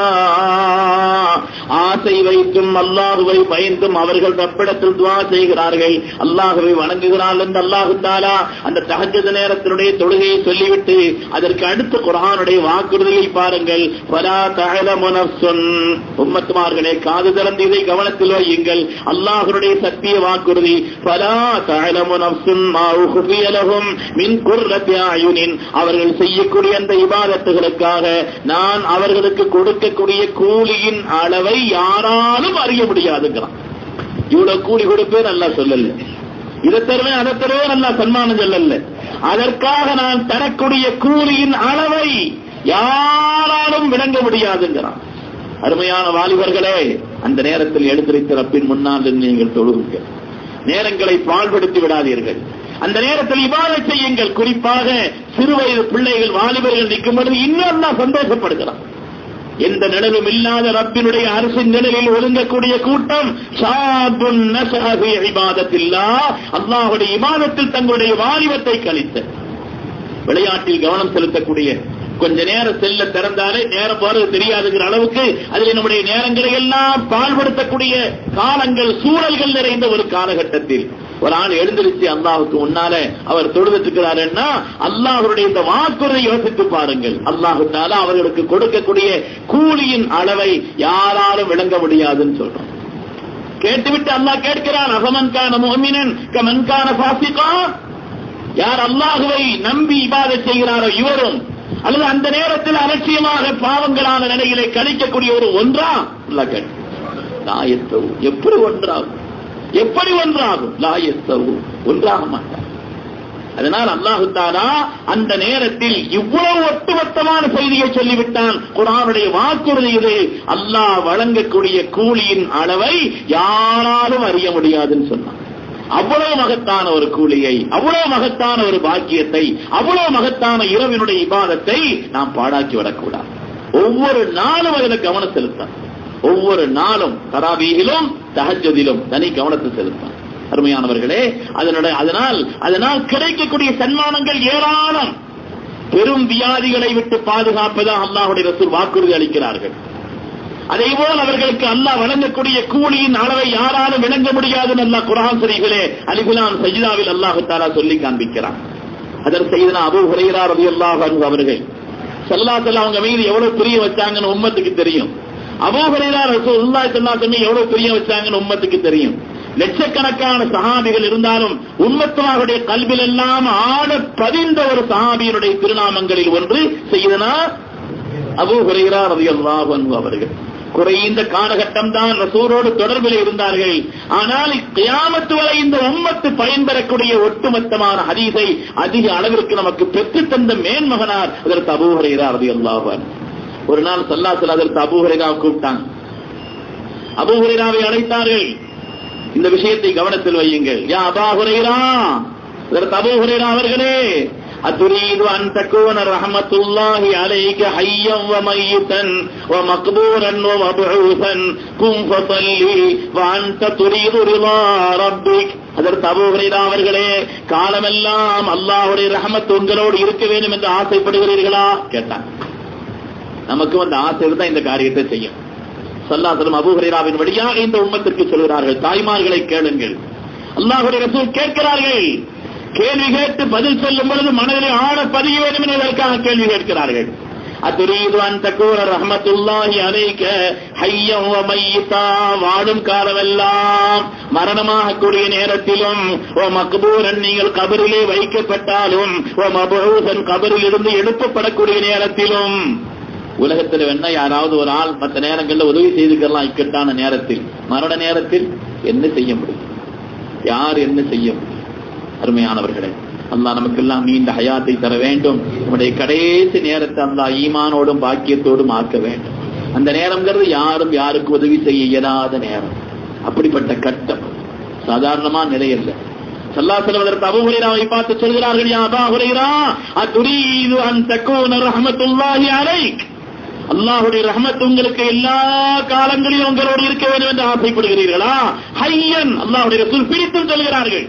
A: ஆசை வைத்தும் அல்லாஹுவை பயந்தும் அவர்கள் ரப்பிடத்தில் துவா செய்கிறார்கள் அல்லாஹுவை வணங்குகிறார்கள் என்று அல்லாஹு தாலா அந்த தஹஜ்ஜத் நேரத்தினுடைய தொழுகையை சொல்லிவிட்டு அதற்கு அடுத்த குரானுடைய வாக்குறுதியை பாருங்கள் வலா தஅலமு நஃப்சுன் உம்மத்துமார்களே காது திறந்து இதை கவனத்தில் வையுங்கள் அல்லாஹ்வுடைய சத்திய வாக்குறுதி வலா தஅலமு நஃப்சுன் மா உഖ്ഫിയ லஹும் மின் குர்ரத்தி அயுனின் அவர்கள் செய்யக்கூடிய அந்த இபாதத்துகளுக்காக நான் அவர்களுக்கு கொடுக்கக்கூடிய கூலியின் அளவை யாராலும் அறிய முடியாதுங்கிறான் இவ்வளவு கூலி கொடுப்பேன் நல்லா சொல்லல இதை தருவேன் அதை தருவேன் நல்லா சன்மானம் சொல்லல அதற்காக நான் தரக்கூடிய கூலியின் அளவை யாராலும் விளங்க முடியாதுங்கிறான் அருமையான வாலிபர்களே அந்த நேரத்தில் எழுந்திருக்கிற பின் முன்னால் நின்று நீங்கள் தொழுகுங்கள் நேரங்களை பாழ்படுத்தி விடாதீர்கள் அந்த நேரத்தில் இவ்வாறு செய்யுங்கள் குறிப்பாக சிறுவயது பிள்ளைகள் வாலிபர்கள் நிற்கும் பொழுது இன்னும் தான் சந்தோஷப்படுகிறான் எந்த நிழலும் இல்லாத ரப்பினுடைய அரசின் நிழலில் ஒதுங்கக்கூடிய கூட்டம் ஷாபுன் நஸஹி இபாதத்தில்லா அல்லாஹ்வுடைய இபாதத்தில் தங்களுடைய வாலிபத்தை கழித்த விளையாட்டில் கவனம் செலுத்தக்கூடிய கொஞ்ச நேரம் செல்ல திறந்தாலே நேரம் போறது தெரியாதுங்கிற அளவுக்கு அதில் நம்முடைய நேரங்களை எல்லாம் பால்படுத்தக்கூடிய காலங்கள் சூழல்கள் நிறைந்த ஒரு காலகட்டத்தில் ஒரு ஆள் எழுந்திருச்சு அல்லாஹுக்கு முன்னால அவர் தொழுதுட்டு இருக்கிறாருன்னா அல்லாஹருடைய இந்த வாக்குறுதி யோசித்து பாருங்கள் அல்லாஹு தாலா அவர்களுக்கு கொடுக்கக்கூடிய கூலியின் அளவை யாராலும் விளங்க முடியாதுன்னு சொல்றோம் கேட்டுவிட்டு அல்லாஹ் கேட்கிறான் அகமன்கான மோமினன் கமன்கான பாசிகா யார் அல்லாஹுவை நம்பி இபாத செய்கிறாரோ இவரும் அல்லது அந்த நேரத்தில் அலட்சியமாக பாவங்களான நிலையிலே கழிக்கக்கூடிய ஒரு ஒன்றா அல்லா கேட்டு எப்படி ஒன்றாகும் எப்படி ஒன்றாகும் லாயத்தவு ஒன்றாக மாட்டார் அதனால் அல்லாஹு தாலா அந்த நேரத்தில் இவ்வளவு ஒட்டுமொத்தமான செய்தியை சொல்லிவிட்டான் குரானுடைய வாக்குறுதி இது அல்லாஹ் வழங்கக்கூடிய கூலியின் அளவை யாராலும் அறிய முடியாதுன்னு சொன்னான் அவ்வளவு மகத்தான ஒரு கூலியை அவ்வளவு மகத்தான ஒரு பாக்கியத்தை அவ்வளவு மகத்தான இரவினுடைய இபாதத்தை நாம் பாடாக்கி விடக்கூடாது ஒவ்வொரு நாளும் அதில் கவனம் செலுத்தான் ஒவ்வொரு நாளும் தராபீகிலும் தஹஜதிலும் தனி கவனத்தை செலுத்தான் அருமையானவர்களே அதனுடைய அதனால் அதனால் கிடைக்கக்கூடிய சன்மானங்கள் ஏராளம் பெரும் வியாதிகளை விட்டு பாதுகாப்பதாக அல்லாஹுடைய ரசூல் வாக்குறுதி அளிக்கிறார்கள் அதேபோல் அவர்களுக்கு அல்லாஹ் வழங்கக்கூடிய கூலியின் அளவை யாராலும் விளங்க முடியாது அல்லாஹ் குரான் சரிகளே அலிகுலான் சஜிதாவில் அல்லாஹு தாலா சொல்லி காண்பிக்கிறான் அதற்கு செய்தனா அபு ஹுரைரா ரவி அல்லாஹ் அவர்கள் சல்லாத்தல்ல அவங்க மீது எவ்வளவு பிரிய வச்சாங்கன்னு உம்மத்துக்கு தெரியும் அபு ஹுரைரா ரசூலுல்லாஹி ஸல்லல்லாஹு அலைஹி எவ்வளவு பிரிய வச்சாங்கன்னு உம்மத்துக்கு தெரியும் லட்சக்கணக்கான சஹாபிகள் இருந்தாலும் உம்மத்துமாவுடைய கல்வியில் எல்லாம் ஆட பதிந்த ஒரு சஹாபியினுடைய திருநாமங்களில் ஒன்று செய்தனா அபு ஹுரைரா ரவி அல்லாஹ் அவர்கள் குறைந்த காலகட்டம் தான் ரசூரோடு தொடர்பில் இருந்தார்கள் ஆனால் கியாமத்து வரை இந்த உம்மத்து பயன்பெறக்கூடிய ஒட்டுமொத்தமான ஹதீஸை அதிக அளவிற்கு நமக்கு பெற்று தந்த மேன்மகனார் அதற்கு அபூஹரைரா ரவி அல்லாஹான் ஒரு நாள் சல்லாசல் அதற்கு அபூஹரைரா கூப்பிட்டாங்க அபூஹரைராவை அழைத்தார்கள் இந்த விஷயத்தை கவனத்தில் வையுங்கள் யா அபா ஹுரைரா அதற்கு அபூஹரைரா அவர்களே أتريد أن تكون رحمة الله عليك حيا وميتا ومقبورا ومبعوثا قم فصلي وأنت تريد رضا ربك அதற்கு அபூஹரைரா அவர்களே காலமெல்லாம் அல்லாஹுடைய ரஹமத் உங்களோடு இருக்க வேண்டும் என்று ஆசைப்படுகிறீர்களா கேட்டான் நமக்கும் அந்த ஆசை தான் இந்த காரியத்தை செய்யும் சல்லாசலம் அபூஹரைராவின் வழியாக இந்த உம்மத்திற்கு சொல்கிறார்கள் தாய்மார்களை கேளுங்கள் அல்லாஹுடைய ரசூல் கேட்கிறார்கள் கேள்வி கேட்டு பதில் சொல்லும் பொழுது மனதிலே ஆழ பதிய வேண்டும் என்பதற்காக கேள்வி கேட்கிறார்கள் அத்துரீது அன் தக்கூர ரஹமத்துல்லாஹி அலைக்க ஹையம் மையிதா வாடும் காலமெல்லாம் மரணமாக கூடிய நேரத்திலும் ஓ மக்பூரன் நீங்கள் கபரிலே வைக்கப்பட்டாலும் ஓ மபூசன் கபரில் இருந்து எழுப்பப்படக்கூடிய நேரத்திலும் உலகத்தில் வேணா யாராவது ஒரு ஆள் மற்ற நேரங்களில் உதவி செய்துக்கலாம் இக்கட்டான நேரத்தில் மரண நேரத்தில் என்ன செய்ய முடியும் யார் என்ன செய்ய முடியும் அருமையானவர்களே அல்லாஹ் நமக்கெல்லாம் நீண்ட ஹயாத்தை தர வேண்டும் நம்முடைய கடைசி நேரத்தை அந்த ஈமானோடும் பாக்கியத்தோடும் ஆக்க வேண்டும் அந்த நேரம்ங்கிறது யாரும் யாருக்கு உதவி செய்ய இயலாத நேரம் அப்படிப்பட்ட கட்டம் சாதாரணமா நிலை அல்ல சல்லாசலம் அதற்கு அபுஹுரைராவை பார்த்து சொல்கிறார்கள் யா அபுஹுரைரா அத்துரீது அன் தக்கூன ரஹமத்துல்லாஹி அலைக் அல்லாஹுடைய ரஹமத் உங்களுக்கு எல்லா காலங்களிலும் உங்களோடு இருக்க வேண்டும் என்று ஆசைப்படுகிறீர்களா ஹையன் அல்லாஹுடைய ரசூல் பிடித்தும் சொல்கிறார்கள்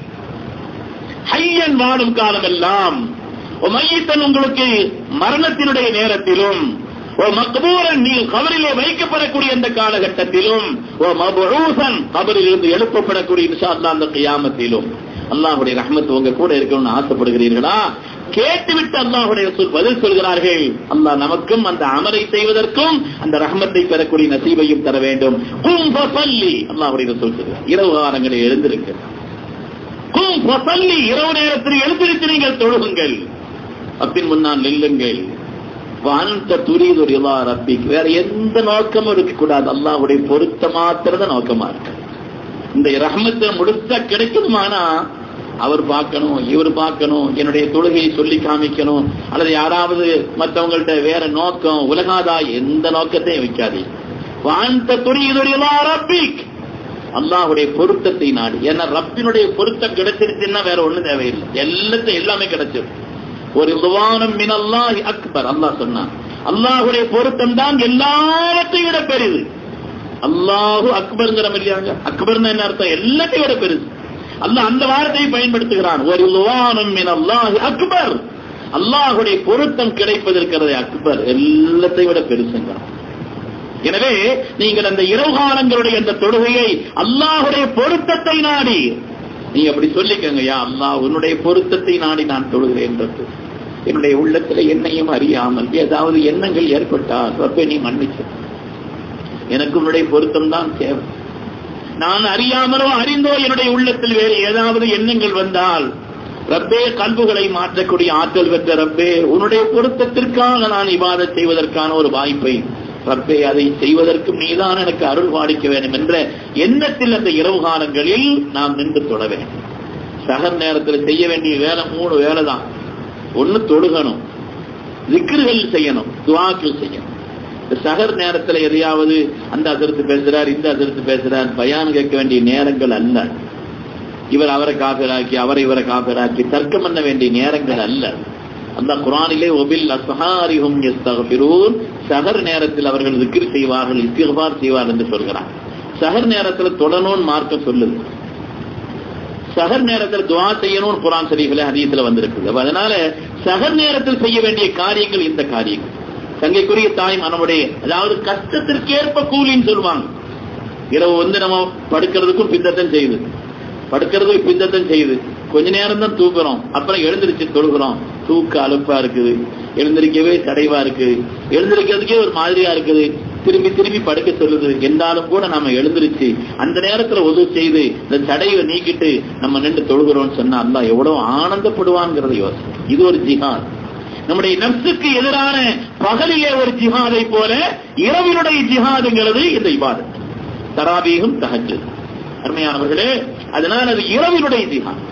A: ஹையன் வாழும் காலமெல்லாம் ஓ மையத்தன் உங்களுக்கு மரணத்தினுடைய நேரத்திலும் ஓ மக்பூரன் நீங்கள் கபரிலே வைக்கப்படக்கூடிய அந்த காலகட்டத்திலும் ஓ மபூசன் கபரில் இருந்து எழுப்பப்படக்கூடிய இன்ஷா அல்லாஹ் அந்த கியாமத்திலும் அல்லாஹுடைய ரஹமத் உங்க கூட இருக்கணும்னு ஆசைப்படுகிறீர்களா கேட்டுவிட்டு அல்லாஹுடைய சொல் பதில் சொல்கிறார்கள் அல்லாஹ் நமக்கும் அந்த அமலை செய்வதற்கும் அந்த ரஹமத்தை பெறக்கூடிய நசீபையும் தர வேண்டும் கும் ஃபஸல்லி அல்லாஹுடைய சொல் சொல்கிறார் இரவு காலங்களில் எழுந்திருக்க கும் ஃபஸல்லி இரவு நேரத்தில் எழுந்திருத்து நீங்கள் தொழுகுங்கள் அப்பின் முன்னால் நில்லுங்கள் வாந்த துரிது ரிலா ரப்பிக் வேற எந்த நோக்கமும் இருக்கக்கூடாது அல்லாஹுடைய பொருத்த மாத்திரத நோக்கமா இருக்கு இந்த ரஹமத்தை முழுசா கிடைக்கணுமானா அவர் பார்க்கணும் இவர் பார்க்கணும் என்னுடைய தொழுகையை சொல்லி காமிக்கணும் அல்லது யாராவது மற்றவங்கள்ட்ட வேற நோக்கம் உலகாதா எந்த நோக்கத்தையும் வைக்காதே வாந்த துரியுதொழிலா ரப்பிக் அல்லாஹுடைய பொருத்தத்தை நாடு ஏன்னா ரப்பினுடைய பொருத்தம் கிடைச்சிருச்சுன்னா வேற ஒண்ணும் தேவையில்லை எல்லாத்தையும் எல்லாமே கிடைச்சிடும் ஒரு துவானம் மினல்லாஹி அக்பர் அல்லாஹ் சொன்னான் அல்லாஹுடைய பொருத்தம் தான் எல்லாவற்றையும் விட பெரிது அல்லாஹு அக்பர்ங்கிற இல்லையாங்க அக்பர்னு என்ன அர்த்தம் எல்லாத்தையும் விட பெருசு அல்லாஹ் அந்த வார்த்தையை பயன்படுத்துகிறான் ஒரு லுவானும் மின் அல்லாஹ் அக்பர் அல்லாஹுடைய பொருத்தம் கிடைப்பதற்கிறதே அக்பர் எல்லாத்தையும் விட பெருசுங்கிறான் எனவே நீங்கள் அந்த இரவு காலங்களுடைய அந்த தொழுகையை அல்லாஹுடைய பொருத்தத்தை நாடி நீ அப்படி சொல்லிக்கங்க யா அல்லாஹ் உன்னுடைய பொருத்தத்தை நாடி நான் தொழுகிறேன் என்று என்னுடைய உள்ளத்துல என்னையும் அறியாமல் ஏதாவது எண்ணங்கள் ஏற்பட்டால் ரப்பே நீ மன்னிச்சு எனக்கு உன்னுடைய பொருத்தம் தான் தேவை நான் அறியாமலோ அறிந்தோ என்னுடைய உள்ளத்தில் வேறு ஏதாவது எண்ணங்கள் வந்தால் ரப்பே கல்புகளை மாற்றக்கூடிய ஆற்றல் பெற்ற ரப்பே உன்னுடைய பொருத்தத்திற்காக நான் இவாதம் செய்வதற்கான ஒரு வாய்ப்பை ரப்பே அதை செய்வதற்கும் நீதான் எனக்கு அருள் பாடிக்க வேண்டும் என்ற எண்ணத்தில் அந்த இரவு காலங்களில் நாம் நின்று தொட வேண்டும் சகர் நேரத்தில் செய்ய வேண்டிய வேலை மூணு வேலை தான் ஒன்னு தொழுகணும் திக்ருகள் செய்யணும் துவாக்கள் செய்யணும் இந்த சகர் நேரத்தில் எதையாவது அந்த அதிர்த்து பேசுறார் இந்த அதிர்த்து பேசுறார் பயான் கேட்க வேண்டிய நேரங்கள் அல்ல இவர் அவரை காப்பிராக்கி அவரை இவரை காப்பிராக்கி தர்க்கம் பண்ண வேண்டிய நேரங்கள் அல்ல அந்த குரானிலே ஒபில் அசஹாரிஹும் யஸ்தகபிரூன் சகர் நேரத்தில் அவர்கள் திக்ர் செய்வார்கள் இஸ்திகபார் செய்வார் என்று சொல்கிறார் சகர் நேரத்தில் தொடணும்னு மார்க்கம் சொல்லுது சகர் நேரத்தில் துவா செய்யணும்னு குரான் ஷரீஃபில் ஹதீஸ்ல வந்திருக்குது அதனால சகர் நேரத்தில் செய்ய வேண்டிய காரியங்கள் இந்த காரியங்கள் தங்கைக்குரிய தாய் நம்முடைய அதாவது கஷ்டத்திற்கேற்ப கூலின்னு சொல்லுவாங்க இரவு வந்து நம்ம படுக்கிறதுக்கும் பித்தத்தம் செய்யுது படுக்கிறதுக்கு பித்தத்தம் செய்யுது கொஞ்ச நேரம் தான் தூக்குறோம் அப்புறம் எழுந்திருச்சு தொழுகிறோம் தூக்க அலுப்பா இருக்குது எழுந்திருக்கவே தடைவா இருக்கு எழுந்திருக்கிறதுக்கே ஒரு மாதிரியா இருக்குது திரும்பி திரும்பி படுக்க சொல்லுது என்றாலும் கூட நம்ம எழுந்திருச்சு அந்த நேரத்துல உதவி செய்து இந்த தடையை நீக்கிட்டு நம்ம நின்று தொழுகிறோம்னு சொன்னா அல்லா எவ்வளவு ஆனந்தப்படுவான்ங்கிறத யோசனை இது ஒரு ஜிஹாத் நம்முடைய நப்சுக்கு எதிரான பகலிலே ஒரு ஜிஹாதை போல இரவினுடைய ஜிஹாதுங்கிறது இந்த இபாதத் தராபீகும் தஹஜ் அருமையானவர்களே அதனால் அது இரவினுடைய ஜிஹாத்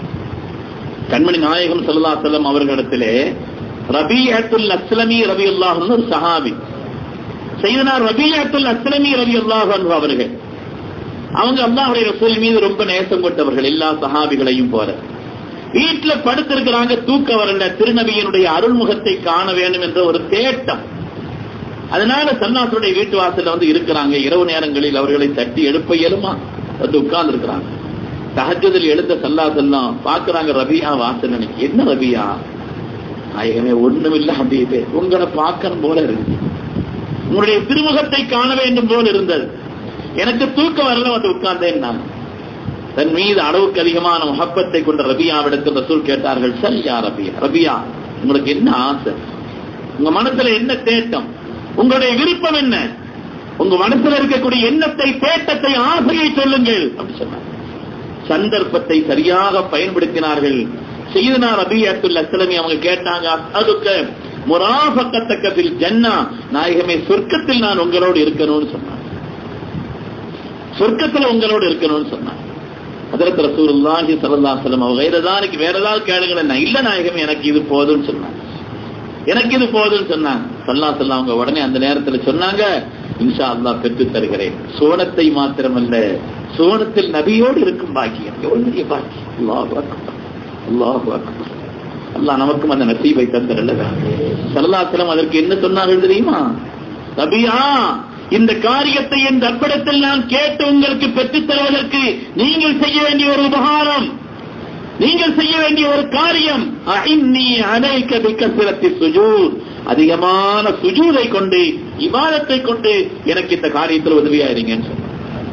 A: கண்மணி நாயகம் சல்லா செல்லம் அவர்களிடத்திலே ரபீஅத்துல் அஸ்லமி ரவி அல்லாஹ் ஒரு சஹாபி செய்தனார் ரபீஅத்துல் அஸ்லமி ரவி அல்லாஹ் அவர்கள் அவங்க அல்லாஹுடைய ரசூல் மீது ரொம்ப நேசம் கொண்டவர்கள் எல்லா சஹாபிகளையும் போல வீட்டுல படுத்திருக்கிறாங்க தூக்க வரல திருநபியினுடைய அருள்முகத்தை காண வேண்டும் என்ற ஒரு தேட்டம் அதனால சன்னாசுடைய வீட்டு வாசல்ல வந்து இருக்கிறாங்க இரவு நேரங்களில் அவர்களை தட்டி எழுப்ப இயலுமா வந்து உட்கார்ந்து இருக்கிறாங்க தஹஜதில் எழுந்த சல்லாசெல்லாம் பாக்குறாங்க ரபியா வாசல் நினைக்க என்ன ரபியா நாயகமே ஒண்ணுமில்ல அப்படியே உங்களை பார்க்கணும் போல இருக்கு உங்களுடைய திருமுகத்தை காண வேண்டும் போல இருந்தது எனக்கு தூக்கம் வரல வந்து உட்கார்ந்தேன் நான் தன் மீது அளவுக்கு அதிகமான முகப்பத்தை கொண்ட ரபியாவிடத்தில் ரசூல் கேட்டார்கள் சல்யா ரபியா ரபியா உங்களுக்கு என்ன ஆசை உங்க மனசுல என்ன தேட்டம் உங்களுடைய விருப்பம் என்ன உங்க மனசுல இருக்கக்கூடிய எண்ணத்தை தேட்டத்தை ஆசையை சொல்லுங்கள் அப்படி சொன்னார் சந்தர்ப்பத்தை சரியாக பயன்படுத்தினார்கள் செய்தனா ரபியாத்துல் அஸ்லமி அவங்க கேட்டாங்க அதுக்கு முராபக்கத்தக்கத்தில் ஜன்னா நாயகமே சொர்க்கத்தில் நான் உங்களோடு இருக்கணும்னு சொன்னார் சொர்க்கத்தில் உங்களோடு இருக்கணும்னு சொன்னார் அதற்கு ரசூலுல்லாஹி ஸல்லல்லாஹு அலைஹி வஸல்லம் வேற ஏதாவது வேற ஏதாவது கேளுங்களேன் நான் இல்ல நாயகம் எனக்கு இது போதும்னு சொன்னாங்க எனக்கு இது போதும்னு சொன்னாங்க சல்லா சல்லா அவங்க உடனே அந்த நேரத்துல சொன்னாங்க இன்ஷா அல்லாஹ் பெற்று தருகிறேன் சோனத்தை மாத்திரமல்ல சோனத்தில் நபியோடு இருக்கும் பாக்கியம் எவ்வளவு பெரிய பாக்கியம் அல்லாஹ் அக்பர் அல்லாஹ் அக்பர் அல்லாஹ் நமக்கும் அந்த நசீபை தந்தரல்ல சல்லாசலம் அதற்கு என்ன சொன்னார்கள் தெரியுமா நபியா இந்த காரியத்தை என் தர்ப்பணத்தில் நான் கேட்டு உங்களுக்கு பெற்றுத் தருவதற்கு நீங்கள் செய்ய வேண்டிய ஒரு உபகாரம் நீங்கள் செய்ய வேண்டிய ஒரு காரியம் அஇன்னி அலைக்க பிக்கசிரத்தி சுஜூத் அதிகமான சுஜூதை கொண்டு இபாதத்தை கொண்டு எனக்கு இந்த காரியத்தில் உதவியா இருங்கன்னு சொன்னார்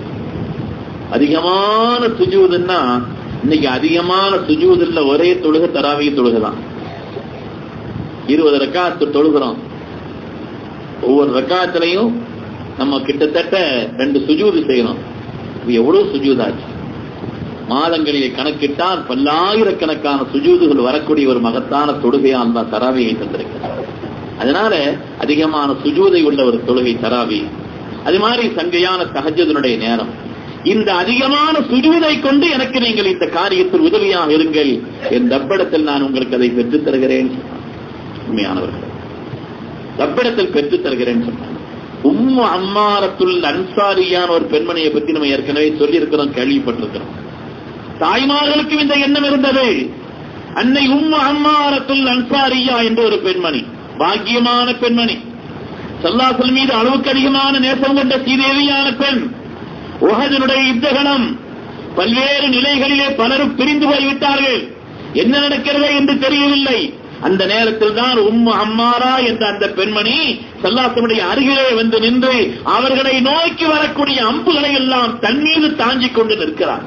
A: அதிகமான சுஜூதுன்னா இன்னைக்கு அதிகமான சுஜூதுல ஒரே தொழுக தராவிய தொழுகைதான் இருபது ரக்காத்து தொழுகிறோம் ஒவ்வொரு ரக்காத்திலையும் நம்ம கிட்டத்தட்ட ரெண்டு சுஜூது செய்யணும் இது எவ்வளவு சுஜூதாச்சு மாதங்களிலே கணக்கிட்டால் பல்லாயிரக்கணக்கான சுஜூதுகள் வரக்கூடிய ஒரு மகத்தான தொழுகையா அந்த தராவியை தந்திருக்கிறார் அதனால அதிகமான சுஜூதை உள்ள ஒரு தொழுகை தராவி அது மாதிரி சங்கையான சகஜதனுடைய நேரம் இந்த அதிகமான சுஜூதை கொண்டு எனக்கு நீங்கள் இந்த காரியத்தில் உதவியாக இருங்கள் என் தப்படத்தில் நான் உங்களுக்கு அதை பெற்றுத் தருகிறேன் உண்மையானவர்கள் தப்பிடத்தில் பெற்றுத் தருகிறேன் சொன்னார் உம்மு அம்மாரத்துல் அன்சாரியான ஒரு பெண்மணியை பத்தி நம்ம ஏற்கனவே சொல்லி இருக்கிறோம் கேள்விப்பட்டிருக்கிறோம் தாய்மார்களுக்கும் இந்த எண்ணம் இருந்தது அன்னை உம்மு அம்மாரத்துல் அன்சாரியா என்ற ஒரு பெண்மணி பாக்கியமான பெண்மணி சல்லாசல் மீது அளவுக்கு அதிகமான நேசம் கொண்ட சீதேவியான பெண் உகதனுடைய யுத்தகணம் பல்வேறு நிலைகளிலே பலரும் பிரிந்து போய்விட்டார்கள் என்ன நடக்கிறது என்று தெரியவில்லை அந்த நேரத்தில் தான் உம்மு அம்மாரா என்ற அந்த பெண்மணி சல்லாசனுடைய அருகிலே வந்து நின்று அவர்களை நோக்கி வரக்கூடிய அம்புகளை எல்லாம் தன் மீது தாங்கிக் கொண்டு நிற்கிறார்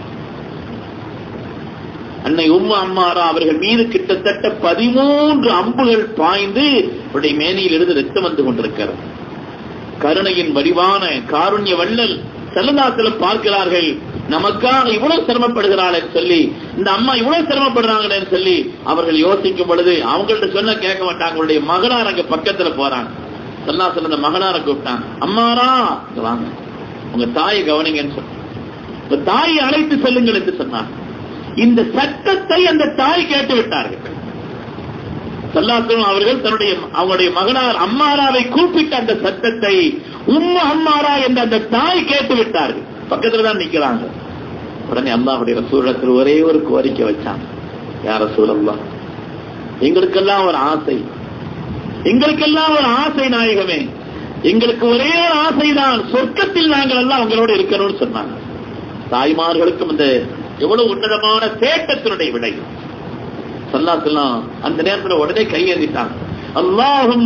A: அன்னை உம்மு அம்மாரா அவர்கள் மீது கிட்டத்தட்ட பதிமூன்று அம்புகள் பாய்ந்து அவருடைய மேனியில் இருந்து ரத்தம் வந்து கொண்டிருக்கிறது கருணையின் வடிவான காருண்ய வள்ளல் செல்லதாசலம் பார்க்கிறார்கள் நமக்காக இவ்வளவு சிரமப்படுகிறாள் சொல்லி இந்த அம்மா இவ்வளவு சிரமப்படுறாங்களே சொல்லி அவர்கள் யோசிக்கும் பொழுது அவங்கள்ட்ட சொன்ன கேட்க மாட்டாங்க அவங்களுடைய மகனார் அங்க பக்கத்துல போறாங்க சல்லாசல் அந்த மகனார கூப்பிட்டாங்க அம்மாரா இங்க வாங்க உங்க தாயை கவனிங்கன்னு சொன்னாங்க உங்க தாயை அழைத்து செல்லுங்கள் என்று சொன்னாங்க இந்த சட்டத்தை அந்த தாய் கேட்டு விட்டார்கள் சல்லாசலம் அவர்கள் தன்னுடைய அவங்களுடைய மகனார் அம்மாராவை கூப்பிட்ட அந்த சட்டத்தை உம்மு அம்மாரா என்ற அந்த தாய் கேட்டு விட்டார்கள் பக்கத்துல தான் நிக்கிறாங்க உடனே அல்லாஹுடைய ரசூலத்தில் ஒரே ஒரு கோரிக்கை வச்சாங்க யார சூழல்லா எங்களுக்கெல்லாம் ஒரு ஆசை எங்களுக்கெல்லாம் ஒரு ஆசை நாயகமே எங்களுக்கு ஒரே ஒரு ஆசைதான் சொர்க்கத்தில் நாங்கள் எல்லாம் உங்களோடு இருக்கணும்னு சொன்னாங்க தாய்மார்களுக்கும் இந்த எவ்வளவு உன்னதமான தேட்டத்தினுடைய விடை சொல்லா சொல்லலாம் அந்த நேரத்தில் உடனே கையெழுதிட்டாங்க அல்லாஹும்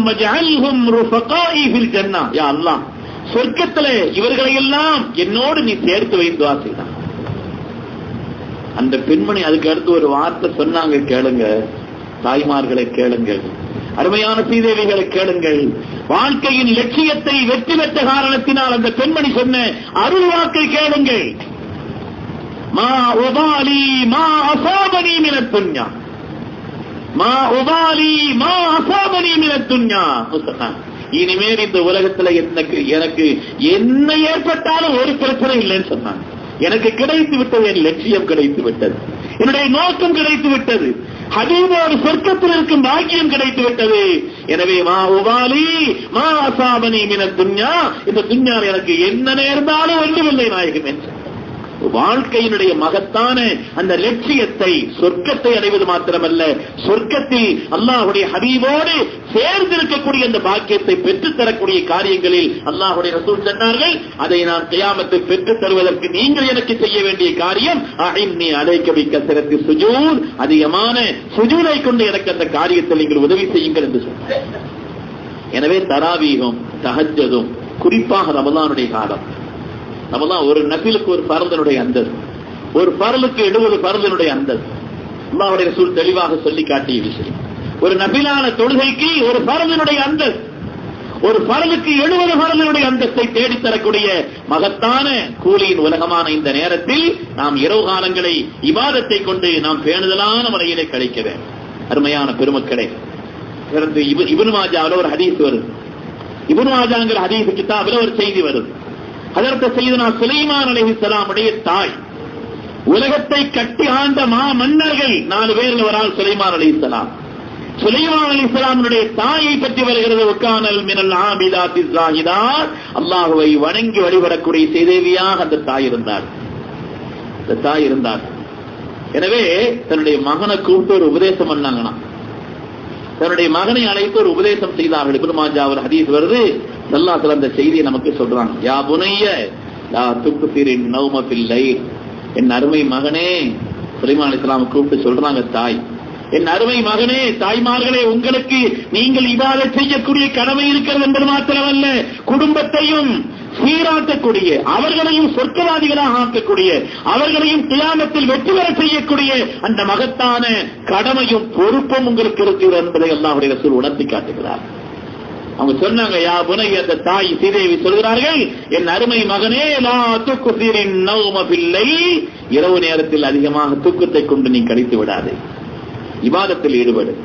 A: யா அல்லாஹ் சொர்க்கத்துல இவர்களை எல்லாம் என்னோடு நீ சேர்த்து வைத்து ஆசைதான் அந்த பெண்மணி அதுக்கு அடுத்து ஒரு வார்த்தை சொன்னாங்க கேளுங்க தாய்மார்களை கேளுங்கள் அருமையான சீதேவிகளை கேளுங்கள் வாழ்க்கையின் லட்சியத்தை வெற்றி பெற்ற காரணத்தினால் அந்த பெண்மணி சொன்ன அருள் வாக்கை கேளுங்கள் மா உபாலி மா அசாபனி மின துன்யா மா உபாலி மா அசாபனி மின துன்யா இனிமேல் இந்த உலகத்துல எனக்கு எனக்கு என்ன ஏற்பட்டாலும் ஒரு பிரச்சனை இல்லைன்னு சொன்னாங்க எனக்கு கிடைத்து விட்டது என் லட்சியம் கிடைத்து விட்டது என்னுடைய நோக்கம் கிடைத்து விட்டது ஹபீபோடு சொர்க்கத்தில் இருக்கும் பாக்கியம் கிடைத்து விட்டது எனவே மா உபாலி மா அசாபனி மின துன்யா இந்த துன்யா எனக்கு என்ன நேர்ந்தாலும் ஒன்றுமில்லை நாயகம் என்று வாழ்க்கையினுடைய மகத்தான அந்த லட்சியத்தை சொர்க்கத்தை அடைவது மாத்திரமல்ல சொர்க்கத்தில் அல்லாஹுடைய ஹபீபோடு சேர்ந்திருக்கக்கூடிய அந்த பாக்கியத்தை பெற்றுத் தரக்கூடிய காரியங்களில் அல்லாஹுடைய ரசூல் சொன்னார்கள் அதை நான் கியாமத்தில் பெற்றுத் தருவதற்கு நீங்கள் எனக்கு செய்ய வேண்டிய காரியம் அஹின்னி அலைக்கவி கசரத்து சுஜூர் அதிகமான சுஜூரை கொண்டு எனக்கு அந்த காரியத்தில் நீங்கள் உதவி செய்யுங்கள் என்று சொன்னார் எனவே தராவீகம் தஹஜதும் குறிப்பாக ரமலானுடைய காலம் ரமலான் ஒரு நபிலுக்கு ஒரு பரந்தனுடைய அந்தஸ்து ஒரு பரலுக்கு எழுபது பரந்தனுடைய அந்தஸ்து அல்லாஹுடைய ரசூல் தெளிவாக சொல்லி காட்டிய விஷயம் ஒரு நபிலான தொழுகைக்கு ஒரு பரந்தனுடைய அந்தஸ்து ஒரு பரலுக்கு எழுபது பரந்தனுடைய அந்தஸ்தை தேடித்தரக்கூடிய மகத்தான கூலியின் உலகமான இந்த நேரத்தில் நாம் இரவு காலங்களை இபாதத்தை கொண்டு நாம் பேணுதலான முறையிலே கழிக்க வேண்டும் அருமையான பெருமக்களே பிறந்து இபுன் மாஜாவில் ஒரு ஹதீஸ் வருது இபுன் மாஜாங்கிற ஹதீஸ் கிதாபில் ஒரு செய்தி வருது அதற்கு செய்தனா சுலைமான் அலைஹிஸ்ஸலாமுடைய தாய் உலகத்தை கட்டி ஆண்ட மா மன்னர்கள் நாலு பேர்ல ஒரு ஆள் சுலைமான் அலைஹிஸ்ஸலாம் சுலைமான் அலைஹிஸ்ஸலாமுடைய தாயை பற்றி வருகிறது உக்கானல் மினல் ஆபிதாத் இஸ்ராஹிதார் அல்லாஹுவை வணங்கி வழிபடக்கூடிய செய்தேவியாக அந்த தாய் இருந்தார் அந்த தாய் இருந்தார் எனவே தன்னுடைய மகனை கூப்பிட்டு ஒரு உபதேசம் பண்ணாங்கண்ணா தன்னுடைய மகனை அழைத்து ஒரு உபதேசம் செய்தார்கள் இப்னு மாஜா ஒரு ஹதீஸ் வருது சல்லாத்துல அந்த செய்தியை நமக்கு சொல்றாங்க யா புனைய லா துக்குபிரின் நௌம பிள்ளை என் அருமை மகனே சுலைமான் இஸ்லாம் கூப்பிட்டு சொல்றாங்க தாய் என் அருமை மகனே தாய்மார்களே உங்களுக்கு நீங்கள் இவ்வாறு செய்யக்கூடிய கடமை இருக்கிறது என்பது மாத்திரமல்ல குடும்பத்தையும் சீராட்டக்கூடிய அவர்களையும் சொர்க்கவாதிகளாக ஆக்கக்கூடிய அவர்களையும் தியானத்தில் வெற்றி பெற செய்யக்கூடிய அந்த மகத்தான கடமையும் பொறுப்பும் உங்களுக்கு இருக்கிறது என்பதை அல்லாஹுடைய ரசூல் உணர்த்தி காட்டுகிறார் அவங்க சொன்னாங்க யா புனை அந்த தாய் சீதேவி சொல்கிறார்கள் என் அருமை மகனே லா தூக்குசீரின் நௌம பிள்ளை இரவு நேரத்தில் அதிகமாக தூக்கத்தை கொண்டு நீ கழித்து விடாதே விவாதத்தில் ஈடுபடு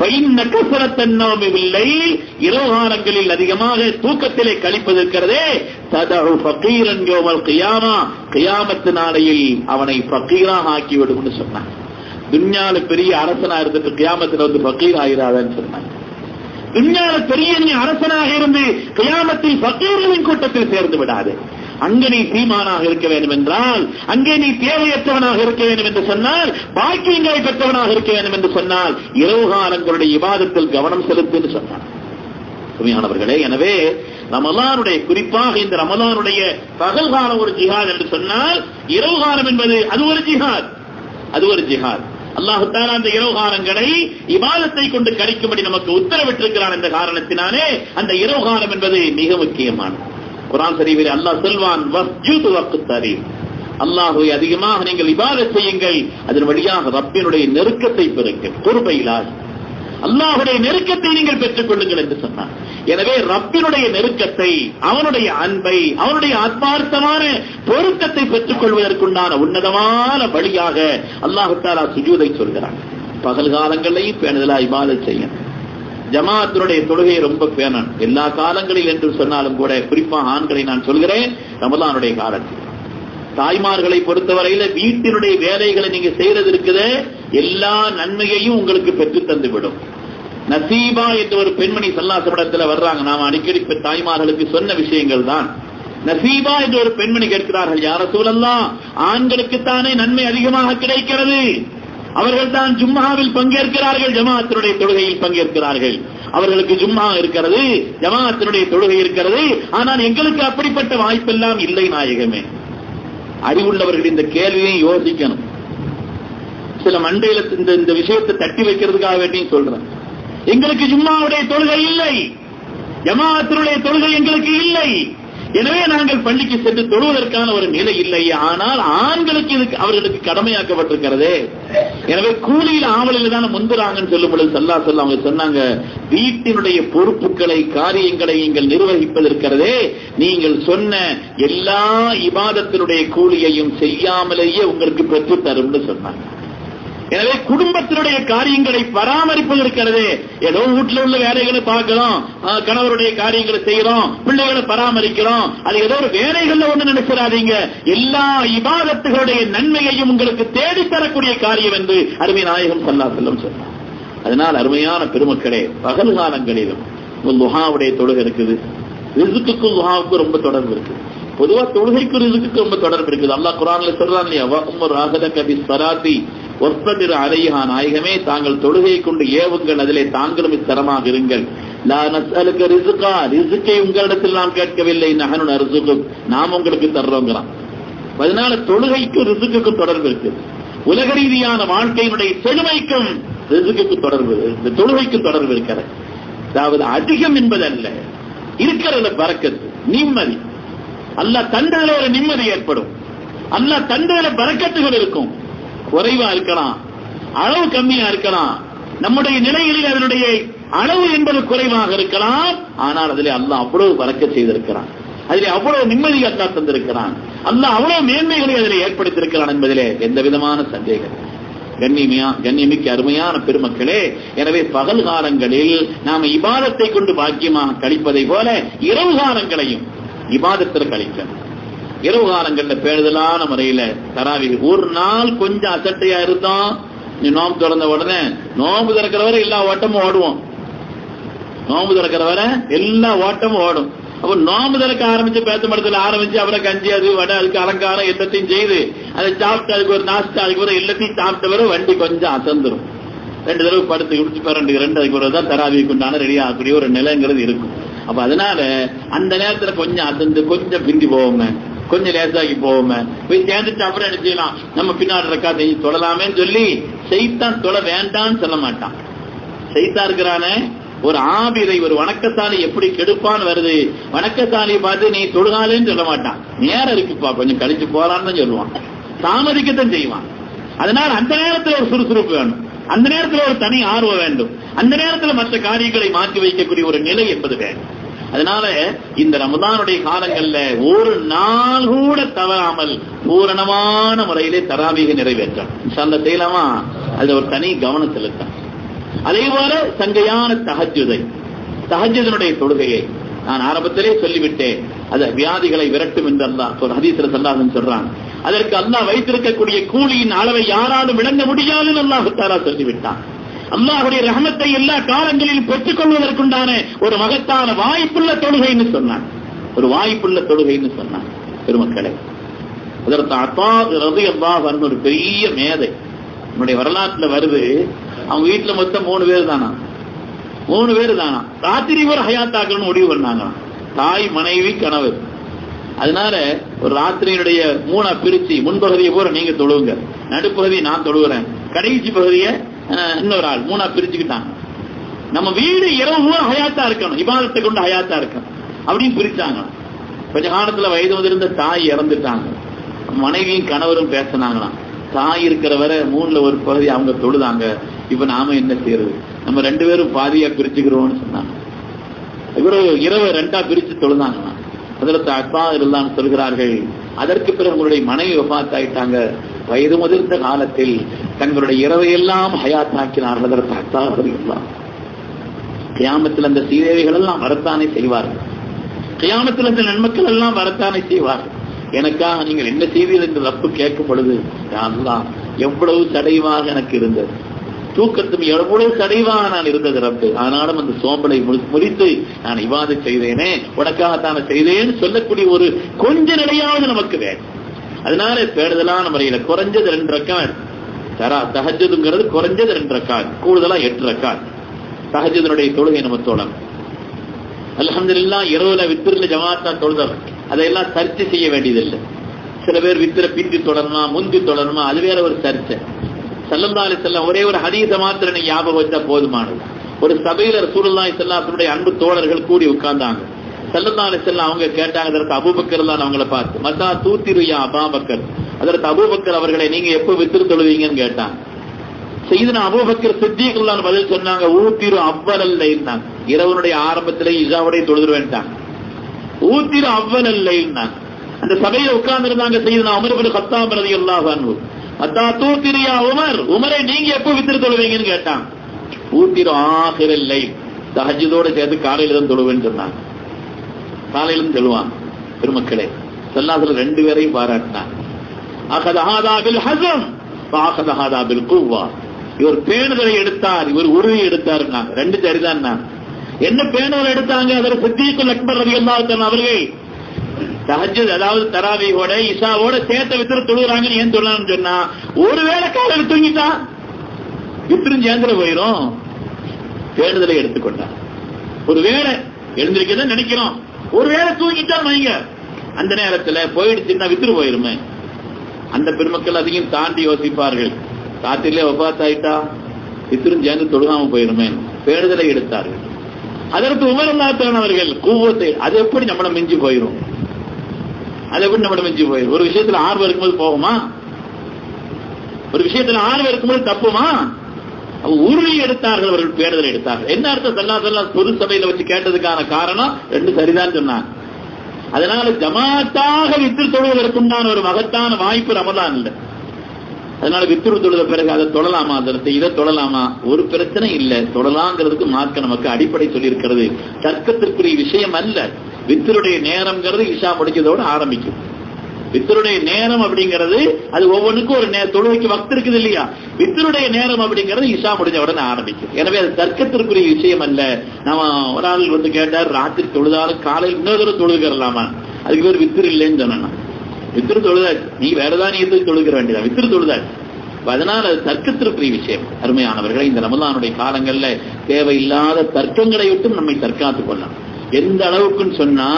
A: இல்லை இரவுகாலங்களில் அதிகமாக தூக்கத்திலே கழிப்பது இருக்கிறதே ததழு பக்கீரன் யோமல் கியாமா கியாமத்து நாளையில் அவனை பக்கீராக ஆக்கிவிடும் சொன்னான் துன்யால பெரிய அரசனா இருந்துட்டு கியாமத்தில் வந்து பக்கீர் ஆகிறாதன்னு சொன்னாங்க துன்யால பெரிய நீ அரசனாக இருந்து கியாமத்தில் பக்கீர்களின் கூட்டத்தில் சேர்ந்து விடாது அங்கே நீ சீமானாக இருக்க வேண்டும் என்றால் அங்கே நீ தேவையற்றவனாக இருக்க வேண்டும் என்று சொன்னால் பாக்கியங்களை பெற்றவனாக இருக்க வேண்டும் என்று சொன்னால் இரவு காலங்களுடைய விவாதத்தில் கவனம் செலுத்து சொன்னார் உண்மையானவர்களே எனவே ரமலானுடைய குறிப்பாக இந்த ரமலானுடைய பகல் காலம் ஒரு ஜிஹாத் என்று சொன்னால் இரவு காலம் என்பது அது ஒரு ஜிஹாத் அது ஒரு ஜிஹாத் அல்லாஹு தாலா அந்த இரவு காலங்களை இபாதத்தை கொண்டு கழிக்கும்படி நமக்கு உத்தரவிட்டிருக்கிறான் என்ற காரணத்தினாலே அந்த இரவு காலம் என்பது மிக முக்கியமானது குரான் சரிவில் அல்லாஹ் சொல்வான் வஸ்ஜூது வக்குத்தாரி அல்லாஹுவை அதிகமாக நீங்கள் இபாதத் செய்யுங்கள் அதன் வழியாக ரப்பினுடைய நெருக்கத்தை பெறுங்கள் பொறுப்பையிலார் அல்லாஹுடைய நெருக்கத்தை நீங்கள் பெற்றுக் கொள்ளுங்கள் என்று சொன்னார் எனவே ரப்பினுடைய நெருக்கத்தை அவனுடைய அன்பை அவனுடைய ஆத்மார்த்தமான பொருத்தத்தை பெற்றுக் கொள்வதற்குண்டான உன்னதமான வழியாக அல்லாஹு தாலா சுஜூதை சொல்கிறான் பகல் காலங்களையும் பேணுதலா இபாதத் செய்யணும் ஜமாத்தினுடைய தொழுகையை ரொம்ப பேணன் எல்லா காலங்களில் என்று சொன்னாலும் கூட குறிப்பாக ஆண்களை நான் சொல்கிறேன் ரமலானுடைய காலத்தில் தாய்மார்களை பொறுத்தவரையில வீட்டினுடைய வேலைகளை நீங்க செய்யறது இருக்குது எல்லா நன்மையையும் உங்களுக்கு பெற்று தந்து விடும் நசீபா என்ற ஒரு பெண்மணி சல்லாசமிடத்தில் வர்றாங்க நாம் அடிக்கடி தாய்மார்களுக்கு சொன்ன விஷயங்கள் தான் நசீபா என்ற ஒரு பெண்மணி கேட்கிறார்கள் யார சூழல்லாம் ஆண்களுக்குத்தானே நன்மை அதிகமாக கிடைக்கிறது அவர்கள் தான் ஜும்மாவில் பங்கேற்கிறார்கள் ஜமாத்தினுடைய தொழுகையில் பங்கேற்கிறார்கள் அவர்களுக்கு ஜும்மா இருக்கிறது ஜமாத்தினுடைய தொழுகை இருக்கிறது ஆனால் எங்களுக்கு அப்படிப்பட்ட வாய்ப்பெல்லாம் இல்லை நாயகமே அறிவுள்ளவர்கள் இந்த கேள்வியை யோசிக்கணும் சில மண்டையில இந்த இந்த விஷயத்தை தட்டி வைக்கிறதுக்காக வேண்டியும் சொல்றேன் எங்களுக்கு ஜும்மாவுடைய தொழுகை இல்லை ஜமாத்தினுடைய தொழுகை எங்களுக்கு இல்லை எனவே நாங்கள் பள்ளிக்கு சென்று தொழுவதற்கான ஒரு நிலை இல்லை ஆனால் ஆண்களுக்கு இது அவர்களுக்கு கடமையாக்கப்பட்டிருக்கிறது எனவே கூலியில் ஆவலில் தான் முந்துறாங்கன்னு சொல்லும் பொழுது சல்லா சொல்ல அவங்க சொன்னாங்க வீட்டினுடைய பொறுப்புகளை காரியங்களை நீங்கள் நிர்வகிப்பதற்கிறதே நீங்கள் சொன்ன எல்லா இபாதத்தினுடைய கூலியையும் செய்யாமலேயே உங்களுக்கு பெற்று தரும்னு சொன்னாங்க எனவே குடும்பத்தினுடைய காரியங்களை பராமரிப்பது இருக்கிறது ஏதோ வீட்டுல உள்ள வேலைகளை பார்க்கிறோம் கணவருடைய காரியங்களை செய்யறோம் பிள்ளைகளை பராமரிக்கிறோம் அது ஏதோ ஒரு வேலைகள்ல ஒண்ணு நினைச்சிடாதீங்க எல்லா இபாதத்துகளுடைய நன்மையையும் உங்களுக்கு தேடித்தரக்கூடிய காரியம் என்று அருமை நாயகம் சல்லா செல்லம் சொன்னார் அதனால் அருமையான பெருமக்களே பகல் காலங்களிலும் லுஹாவுடைய தொழுகை இருக்குது ரிசுக்குக்கும் லுஹாவுக்கும் ரொம்ப தொடர்பு இருக்கு பொதுவா தொழுகைக்கு ரிசுக்கு ரொம்ப தொடர்பு இருக்குது அல்லாஹ் குரான்ல சொல்றான் இல்லையா வஹ்மர் ஆகதக பி ஸலாத்தி வஸ்தபிர் அலைஹா நாயகமே தாங்கள் தொழுகையை கொண்டு ஏவுங்கள் அதிலே தாங்களும் இத்தரமாக இருங்கள் லா நஸ்அலுக ரிஸ்கா ரிஸ்கை உங்களிடத்தில் நாம் கேட்கவில்லை நஹனு நர்சுகும் நாம் உங்களுக்கு தர்றோங்கிறான் அதனால தொழுகைக்கும் ரிசுக்குக்கும் தொடர்பு இருக்கு உலக ரீதியான வாழ்க்கையினுடைய செழுமைக்கும் ரிசுக்குக்கு தொடர்பு இந்த தொழுகைக்கும் தொடர்பு இருக்கிறது அதாவது அதிகம் என்பதல்ல இருக்கிறது பறக்கத்து நிம்மதி அல்லாஹ் தந்ததுல ஒரு நிம்மதி ஏற்படும் அல்லாஹ் தந்ததுல பறக்கத்துகள் இருக்கும் குறைவா இருக்கலாம் அளவு கம்மியா இருக்கலாம் நம்முடைய நிலைகளில் அதனுடைய அளவு என்பது குறைவாக இருக்கலாம் ஆனால் அதிலே அல்லாஹ் அவ்வளவு பறக்க செய்திருக்கிறான் அதிலே அவ்வளவு நிம்மதி அல்லாஹ் தந்திருக்கிறான் அல்லாஹ் அவ்வளவு மேன்மைகளை அதிலே ஏற்படுத்தியிருக்கிறான் என்பதிலே எந்த விதமான சந்தேகம் கண்ணியமையா கண்ணியமிக்க அருமையான பெருமக்களே எனவே பகல் காலங்களில் நாம இபாதத்தை கொண்டு பாக்கியமாக கழிப்பதை போல இரவு காலங்களையும் இபாதத்தில் கழிக்கணும் இரவு காலங்கள்ல பேணுதலான முறையில தராவி ஒரு நாள் கொஞ்சம் அசட்டையா இருந்தோம் நீ நோம்பு திறந்த உடனே நோம்பு திறக்கிற வரை எல்லா ஓட்டமும் ஓடுவோம் நோம்பு திறக்கிற வரை எல்லா ஓட்டமும் ஓடும் அப்ப நோம்பு திறக்க ஆரம்பிச்சு பேத்த மரத்துல ஆரம்பிச்சு அப்புறம் கஞ்சி அது வடை அதுக்கு அலங்காரம் எல்லாத்தையும் செய்து அதை சாப்பிட்டு அதுக்கு ஒரு நாஸ்டா அதுக்கு ஒரு எல்லாத்தையும் சாப்பிட்ட வரை வண்டி கொஞ்சம் அசந்துரும் ரெண்டு தடவை படுத்து குடிச்சு பரண்டு ரெண்டு அதுக்கு ஒரு தான் தராவிக்கு உண்டான ரெடி ஆகக்கூடிய ஒரு நிலைங்கிறது இருக்கும் அப்ப அதனால அந்த நேரத்துல கொஞ்சம் அசந்து கொஞ்சம் பிந்தி போவோமே கொஞ்சம் லேசாகி போவோமே போய் சேர்ந்துட்டு அப்புறம் என்ன செய்யலாம் நம்ம பின்னாடி இருக்கா செஞ்சு தொழலாமேன்னு சொல்லி செய்தான் தொழ வேண்டாம்னு சொல்ல மாட்டான் செய்தா இருக்கிறானே ஒரு ஆபிரை ஒரு வணக்கசாலி எப்படி கெடுப்பான்னு வருது வணக்கசாலியை பார்த்து நீ தொழுகாலேன்னு சொல்ல மாட்டான் நேரம் இருக்குப்பா கொஞ்சம் கழிச்சு போறான்னு தான் சொல்லுவான் தாமதிக்கத்தான் செய்வான் அதனால அந்த நேரத்தில் ஒரு சுறுசுறுப்பு வேணும் அந்த நேரத்தில் ஒரு தனி ஆர்வம் வேண்டும் அந்த நேரத்தில் மற்ற காரியங்களை மாற்றி வைக்கக்கூடிய ஒரு நிலை என்பது வேண்டும் அதனால இந்த ரமதானுடைய காலங்கள்ல ஒரு நாள் கூட தவறாமல் பூரணமான முறையிலே தராபீக நிறைவேற்றம் அந்த செய்யலாமா அது ஒரு தனி கவனம் செலுத்தான் அதே போல சங்கையான தஹஜுதை தஹஜனுடைய தொழுகையை நான் ஆரம்பத்திலே சொல்லிவிட்டேன் அது வியாதிகளை விரட்டும் என்று அல்லா ஹதீஸ்ல சல்லாஹன் சொல்றான் அதற்கு அல்லாஹ் வைத்திருக்கக்கூடிய கூலியின் அளவை யாராலும் விளங்க முடியாதுன்னு அல்லாஹு தாரா சொல்லிவிட்டான் அல்லாஹுடைய ரஹமத்தை எல்லா காலங்களிலும் பெற்றுக் கொள்வதற்குண்டான ஒரு மகத்தான வாய்ப்புள்ள தொழுகைன்னு சொன்னான் ஒரு வாய்ப்புள்ள தொழுகைன்னு சொன்னான் பெருமக்களே அதற்கு அத்தா ரவி அல்லாஹ் ஒரு பெரிய மேதை நம்முடைய வரலாற்றுல வருது அவங்க வீட்டுல மொத்தம் மூணு பேர் தானா மூணு பேர் தானா ராத்திரி ஒரு ஹயாத்தாக்கள்னு முடிவு பண்ணாங்க தாய் மனைவி கணவர் அதனால ஒரு ராத்திரியினுடைய மூணா பிரிச்சு முன்பகுதியை பூரா நீங்க தொழுவுங்க நடுப்பகுதியை நான் தொழுகிறேன் கடைசி பகுதியை இன்னொரு ஆள் மூணா பிரிச்சுக்கிட்டாங்க நம்ம வீடு இரவு பூரா ஹயாத்தா இருக்கணும் இபாதத்தை கொண்டு ஹயாத்தா இருக்கணும் அப்படின்னு பிரிச்சாங்க கொஞ்ச காலத்துல வயது வந்திருந்த தாய் இறந்துட்டாங்க மனைவியும் கணவரும் பேசினாங்களாம் தாய் இருக்கிற வரை மூணுல ஒரு பகுதி அவங்க தொழுதாங்க இப்ப நாம என்ன செய்யறது நம்ம ரெண்டு பேரும் பாதியா பிரிச்சுக்கிறோம்னு சொன்னாங்க இவரு இரவு ரெண்டா பிரிச்சு தொழுதாங்களாம் அதில் அப்பா இருந்தான்னு சொல்கிறார்கள் அதற்கு பிறகு உங்களுடைய மனைவி வபாத்தாயிட்டாங்க வயது முதிர்ந்த காலத்தில் தங்களுடைய இரவையெல்லாம் ஹயாத்தாக்கினார்கள் அதற்கு அத்தா இருந்தான் கியாமத்தில் அந்த சீதேவிகள் எல்லாம் வரத்தானே செய்வார்கள் கியாமத்தில் அந்த நன்மக்கள் எல்லாம் வரத்தானே செய்வார்கள் எனக்காக நீங்கள் என்ன செய்வீர்கள் என்று ரப்பு கேட்கும் பொழுது யாரெல்லாம் எவ்வளவு தடைவாக எனக்கு இருந்தது தூக்கத்தும் எவ்வளவு தடைவாக நான் இருந்தது ரப்பு ஆனாலும் அந்த சோம்பலை முறித்து நான் இவ்வாறு செய்தேனே உனக்காகத்தான செய்தேன்னு சொல்லக்கூடிய ஒரு கொஞ்ச நிலையாவது நமக்கு வேணும் அதனால பேடுதலான முறையில குறைஞ்சது ரெண்டு ரக்கான் தரா தகஜதுங்கிறது குறைஞ்சது ரெண்டு ரக்கான் கூடுதலா எட்டு ரக்கான் தகஜதனுடைய தொழுகை நம்ம தோழம் அலமதுல்லா இரவுல வித்திரில ஜமாத்தா தொழுதல் அதையெல்லாம் சர்ச்சை செய்ய வேண்டியதில்லை சில பேர் வித்திர பிந்தி தொடரணுமா முந்தி தொடரணுமா அது வேற ஒரு சர்ச்சை சல்லந்தாலி செல்லம் ஒரே ஒரு ஹதீச மாத்திரம் நீ ஞாபகம் வச்சா போதுமானது ஒரு சபையில சூழலாய் செல்லாத்தினுடைய அன்பு தோழர்கள் கூடி உட்கார்ந்தாங்க சல்லந்தாலி செல்லம் அவங்க கேட்டாங்க அதற்கு அபுபக்கர் தான் அவங்கள பார்த்து மத்தா தூத்திருயா அபாபக்கர் அதற்கு அபுபக்கர் அவர்களை நீங்க எப்ப வித்திரு தொழுவீங்கன்னு கேட்டாங்க செய்தன அபுபக்கர் சித்திகள்லாம் பதில் சொன்னாங்க ஊத்திரு அவ்வல் அல்ல இருந்தாங்க இரவனுடைய ஆரம்பத்திலே இசாவுடைய தொழுதுருவேன்ட்டாங்க ஊத்திரு அவ்வல் அல்ல இருந்தாங்க அந்த சபையில உட்கார்ந்து இருந்தாங்க செய்தன அமர்புல் கத்தாம் ரதி அல்லாஹ் அத்தா தூத்திரியா உமர் உமரை நீங்க எப்ப வித்திரு தொழுவீங்கன்னு கேட்டாங்க ஊத்திரு ஆகிரல்லை தஹஜதோட சேர்த்து காலையில தான் தொழுவேன்னு சொன்னாங்க காலையில இருந்து தொழுவாங்க பெருமக்களே சொல்லாதுல ரெண்டு பேரையும் பாராட்டினாங்க அகதஹாதாபில் ஹசம் பாகதஹாதாபில் குவா இவர் பேணுதலை எடுத்தார் இவர் உறுதி எடுத்தார் ரெண்டு சரிதான் என்ன பேணுதல் எடுத்தாங்க அதில் சித்திக்குள் அக்பர் ரவி அல்லாத்தன் அவர்கள் தஹஜ்ஜத் அதாவது தராவியோட இஷாவோட சேர்த்த வித்திர தொழுகிறாங்கன்னு ஏன் சொல்லலாம்னு சொன்னா ஒருவேளை காலையில் தூங்கிட்டா வித்திரும் சேர்ந்துல போயிரும் தேடுதலை எடுத்துக்கொண்டார் ஒருவேளை எழுந்திருக்கதான் நினைக்கிறோம் ஒருவேளை தூங்கிட்டா வைங்க அந்த நேரத்துல போயிடுச்சுன்னா வித்துரு போயிருமே அந்த பெருமக்கள் அதையும் தாண்டி யோசிப்பார்கள் காத்திலே ஒப்பாத்தாயிட்டா வித்திரும் சேர்ந்து தொழுகாம போயிருமே பேடுதலை எடுத்தார்கள் அதற்கு உமரல்லாத்தான் அவர்கள் கூவத்தை அது எப்படி நம்மள மிஞ்சி போயிரும் அது எப்படி நம்மள மிஞ்சி போயிரும் ஒரு விஷயத்துல ஆர்வம் இருக்கும்போது போகுமா ஒரு விஷயத்துல ஆர்வம் இருக்கும்போது தப்புமா உறுதி எடுத்தார்கள் அவர்கள் பேடுதல் எடுத்தார்கள் என்ன அர்த்தம் சல்லா சல்லா பொது சபையில வச்சு கேட்டதுக்கான காரணம் ரெண்டு சரிதான் சொன்னாங்க அதனால ஜமாத்தாக வித்து தொழுவதற்குண்டான ஒரு மகத்தான வாய்ப்பு ரமதான் இல்லை அதனால வித்துரு தொழுத பிறகு அதை தொழலாமா அதற்கு இதை தொழலாமா ஒரு பிரச்சனை இல்ல தொழலாங்கிறதுக்கு மார்க்க நமக்கு அடிப்படை சொல்லியிருக்கிறது தர்க்கத்திற்குரிய விஷயம் அல்ல வித்தருடைய நேரம்ங்கிறது இஷா முடிச்சதோடு ஆரம்பிக்கும் வித்தருடைய நேரம் அப்படிங்கிறது அது ஒவ்வொன்றுக்கும் ஒரு தொழுகைக்கு வக்து இருக்குது இல்லையா வித்தருடைய நேரம் அப்படிங்கிறது இஷா முடிஞ்ச உடனே ஆரம்பிக்கும் எனவே அது தர்க்கத்திற்குரிய விஷயம் அல்ல நம்ம ஒரு ஆள் வந்து கேட்டார் ராத்திரி தொழுதாலும் காலையில் இன்னொரு தடவை தொழுகிறலாமா அதுக்கு பேர் வித்திரு இல்லைன்னு சொன்னா வித்திரு தொழுதாச்சு நீ வேறதான் நீ இருந்து தொழுகிற வேண்டியதா வித்திரு தொழுதாச்சு அதனால அது தர்க்கத்திற்குரிய விஷயம் அருமையானவர்களை இந்த ரமதானுடைய காலங்கள்ல தேவையில்லாத தர்க்கங்களை விட்டும் நம்மை தற்காத்துக் கொள்ளலாம் எந்த அளவுக்குன்னு சொன்னா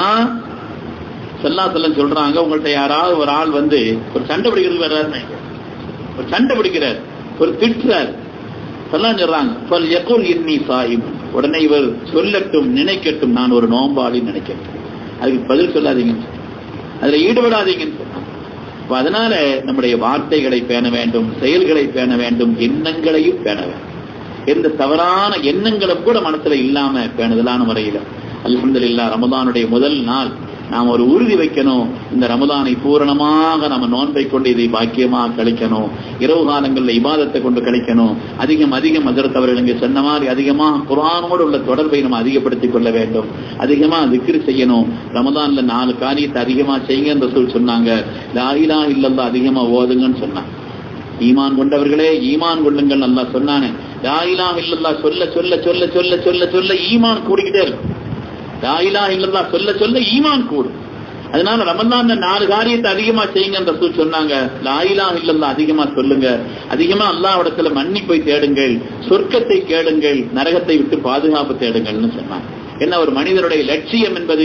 A: செல்லா செல்லம் சொல்றாங்க உங்கள்ட்ட யாராவது ஒரு ஆள் வந்து ஒரு சண்டை பிடிக்கிறது வர்றாருன்னு ஒரு சண்டை பிடிக்கிறார் ஒரு திட்டுறார் சொல்லலாம் சொல்றாங்க எக்கோல் இன்னி சாயிம் உடனே இவர் சொல்லட்டும் நினைக்கட்டும் நான் ஒரு நோம்பாளி நினைக்கட்டும் அதுக்கு பதில் சொல்லாதீங்கன்னு அதுல ஈடுபடாதீங்கன்னு சொன்னாங்க அதனால நம்முடைய வார்த்தைகளை பேண வேண்டும் செயல்களை பேண வேண்டும் எண்ணங்களையும் பேண வேண்டும் எந்த தவறான எண்ணங்களும் கூட மனசுல இல்லாம பேணுதலான முறையில அல்ஹம்துலில்லா ரமதானுடைய முதல் நாள் நாம் ஒரு உறுதி வைக்கணும் இந்த ரமதானை பூரணமாக நம்ம நோன்பை கொண்டு இதை பாக்கியமாக கழிக்கணும் இரவு காலங்களில் இபாதத்தை கொண்டு கழிக்கணும் அதிகம் அதிகம் அதிர்த்தவர்கள் இங்கே சொன்ன மாதிரி அதிகமாக குரானோடு உள்ள தொடர்பை நம்ம அதிகப்படுத்திக் கொள்ள வேண்டும் அதிகமா திக்ரு செய்யணும் ரமதான்ல நாலு காரியத்தை அதிகமா செய்யுங்க என்று சொல் சொன்னாங்க லாயிலா இல்லல்லா அதிகமா ஓதுங்கன்னு சொன்னாங்க ஈமான் கொண்டவர்களே ஈமான் கொள்ளுங்கள் நல்லா சொன்னானே லாயிலா இல்லல்லா சொல்ல சொல்ல சொல்ல சொல்ல சொல்ல சொல்ல ஈமான் கூடிக்கிட்டே இருக்கும் லாயிலா இல்லல்லா சொல்ல சொல்ல ஈமான் கூடும் அதனால ரமலான் நாலு காரியத்தை அதிகமா செய்யுங்க ரசூல் சொன்னாங்க லாயிலா இல்லல்லா அதிகமா சொல்லுங்க அதிகமா அல்லாவிடத்துல மன்னிப்பை தேடுங்கள் சொர்க்கத்தை கேளுங்கள் நரகத்தை விட்டு பாதுகாப்பு தேடுங்கள்னு சொன்னாங்க என்ன ஒரு மனிதனுடைய லட்சியம் என்பது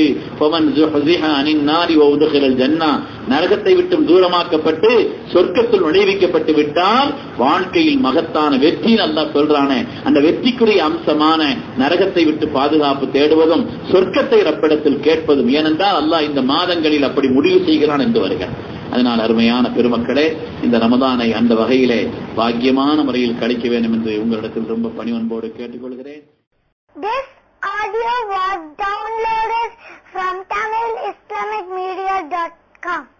A: ஜன்னா நரகத்தை விட்டும் தூரமாக்கப்பட்டு சொர்க்கத்தில் நுழைவிக்கப்பட்டு விட்டால் வாழ்க்கையில் மகத்தான வெற்றி நல்லா சொல்றானே அந்த வெற்றிக்குரிய அம்சமான நரகத்தை விட்டு பாதுகாப்பு தேடுவதும் சொர்க்கத்தை ரப்பிடத்தில் கேட்பதும் ஏனென்றால் அல்லாஹ் இந்த மாதங்களில் அப்படி முடிவு செய்கிறான் என்று வருகிறார் அதனால் அருமையான பெருமக்களே இந்த ரமதானை அந்த வகையிலே பாக்கியமான முறையில் கழிக்க வேண்டும் என்று உங்களிடத்தில் ரொம்ப பணிவன்போடு கேட்டுக்கொள்கிறேன்
B: This audio was downloaded from TamilIslamicMedia.com.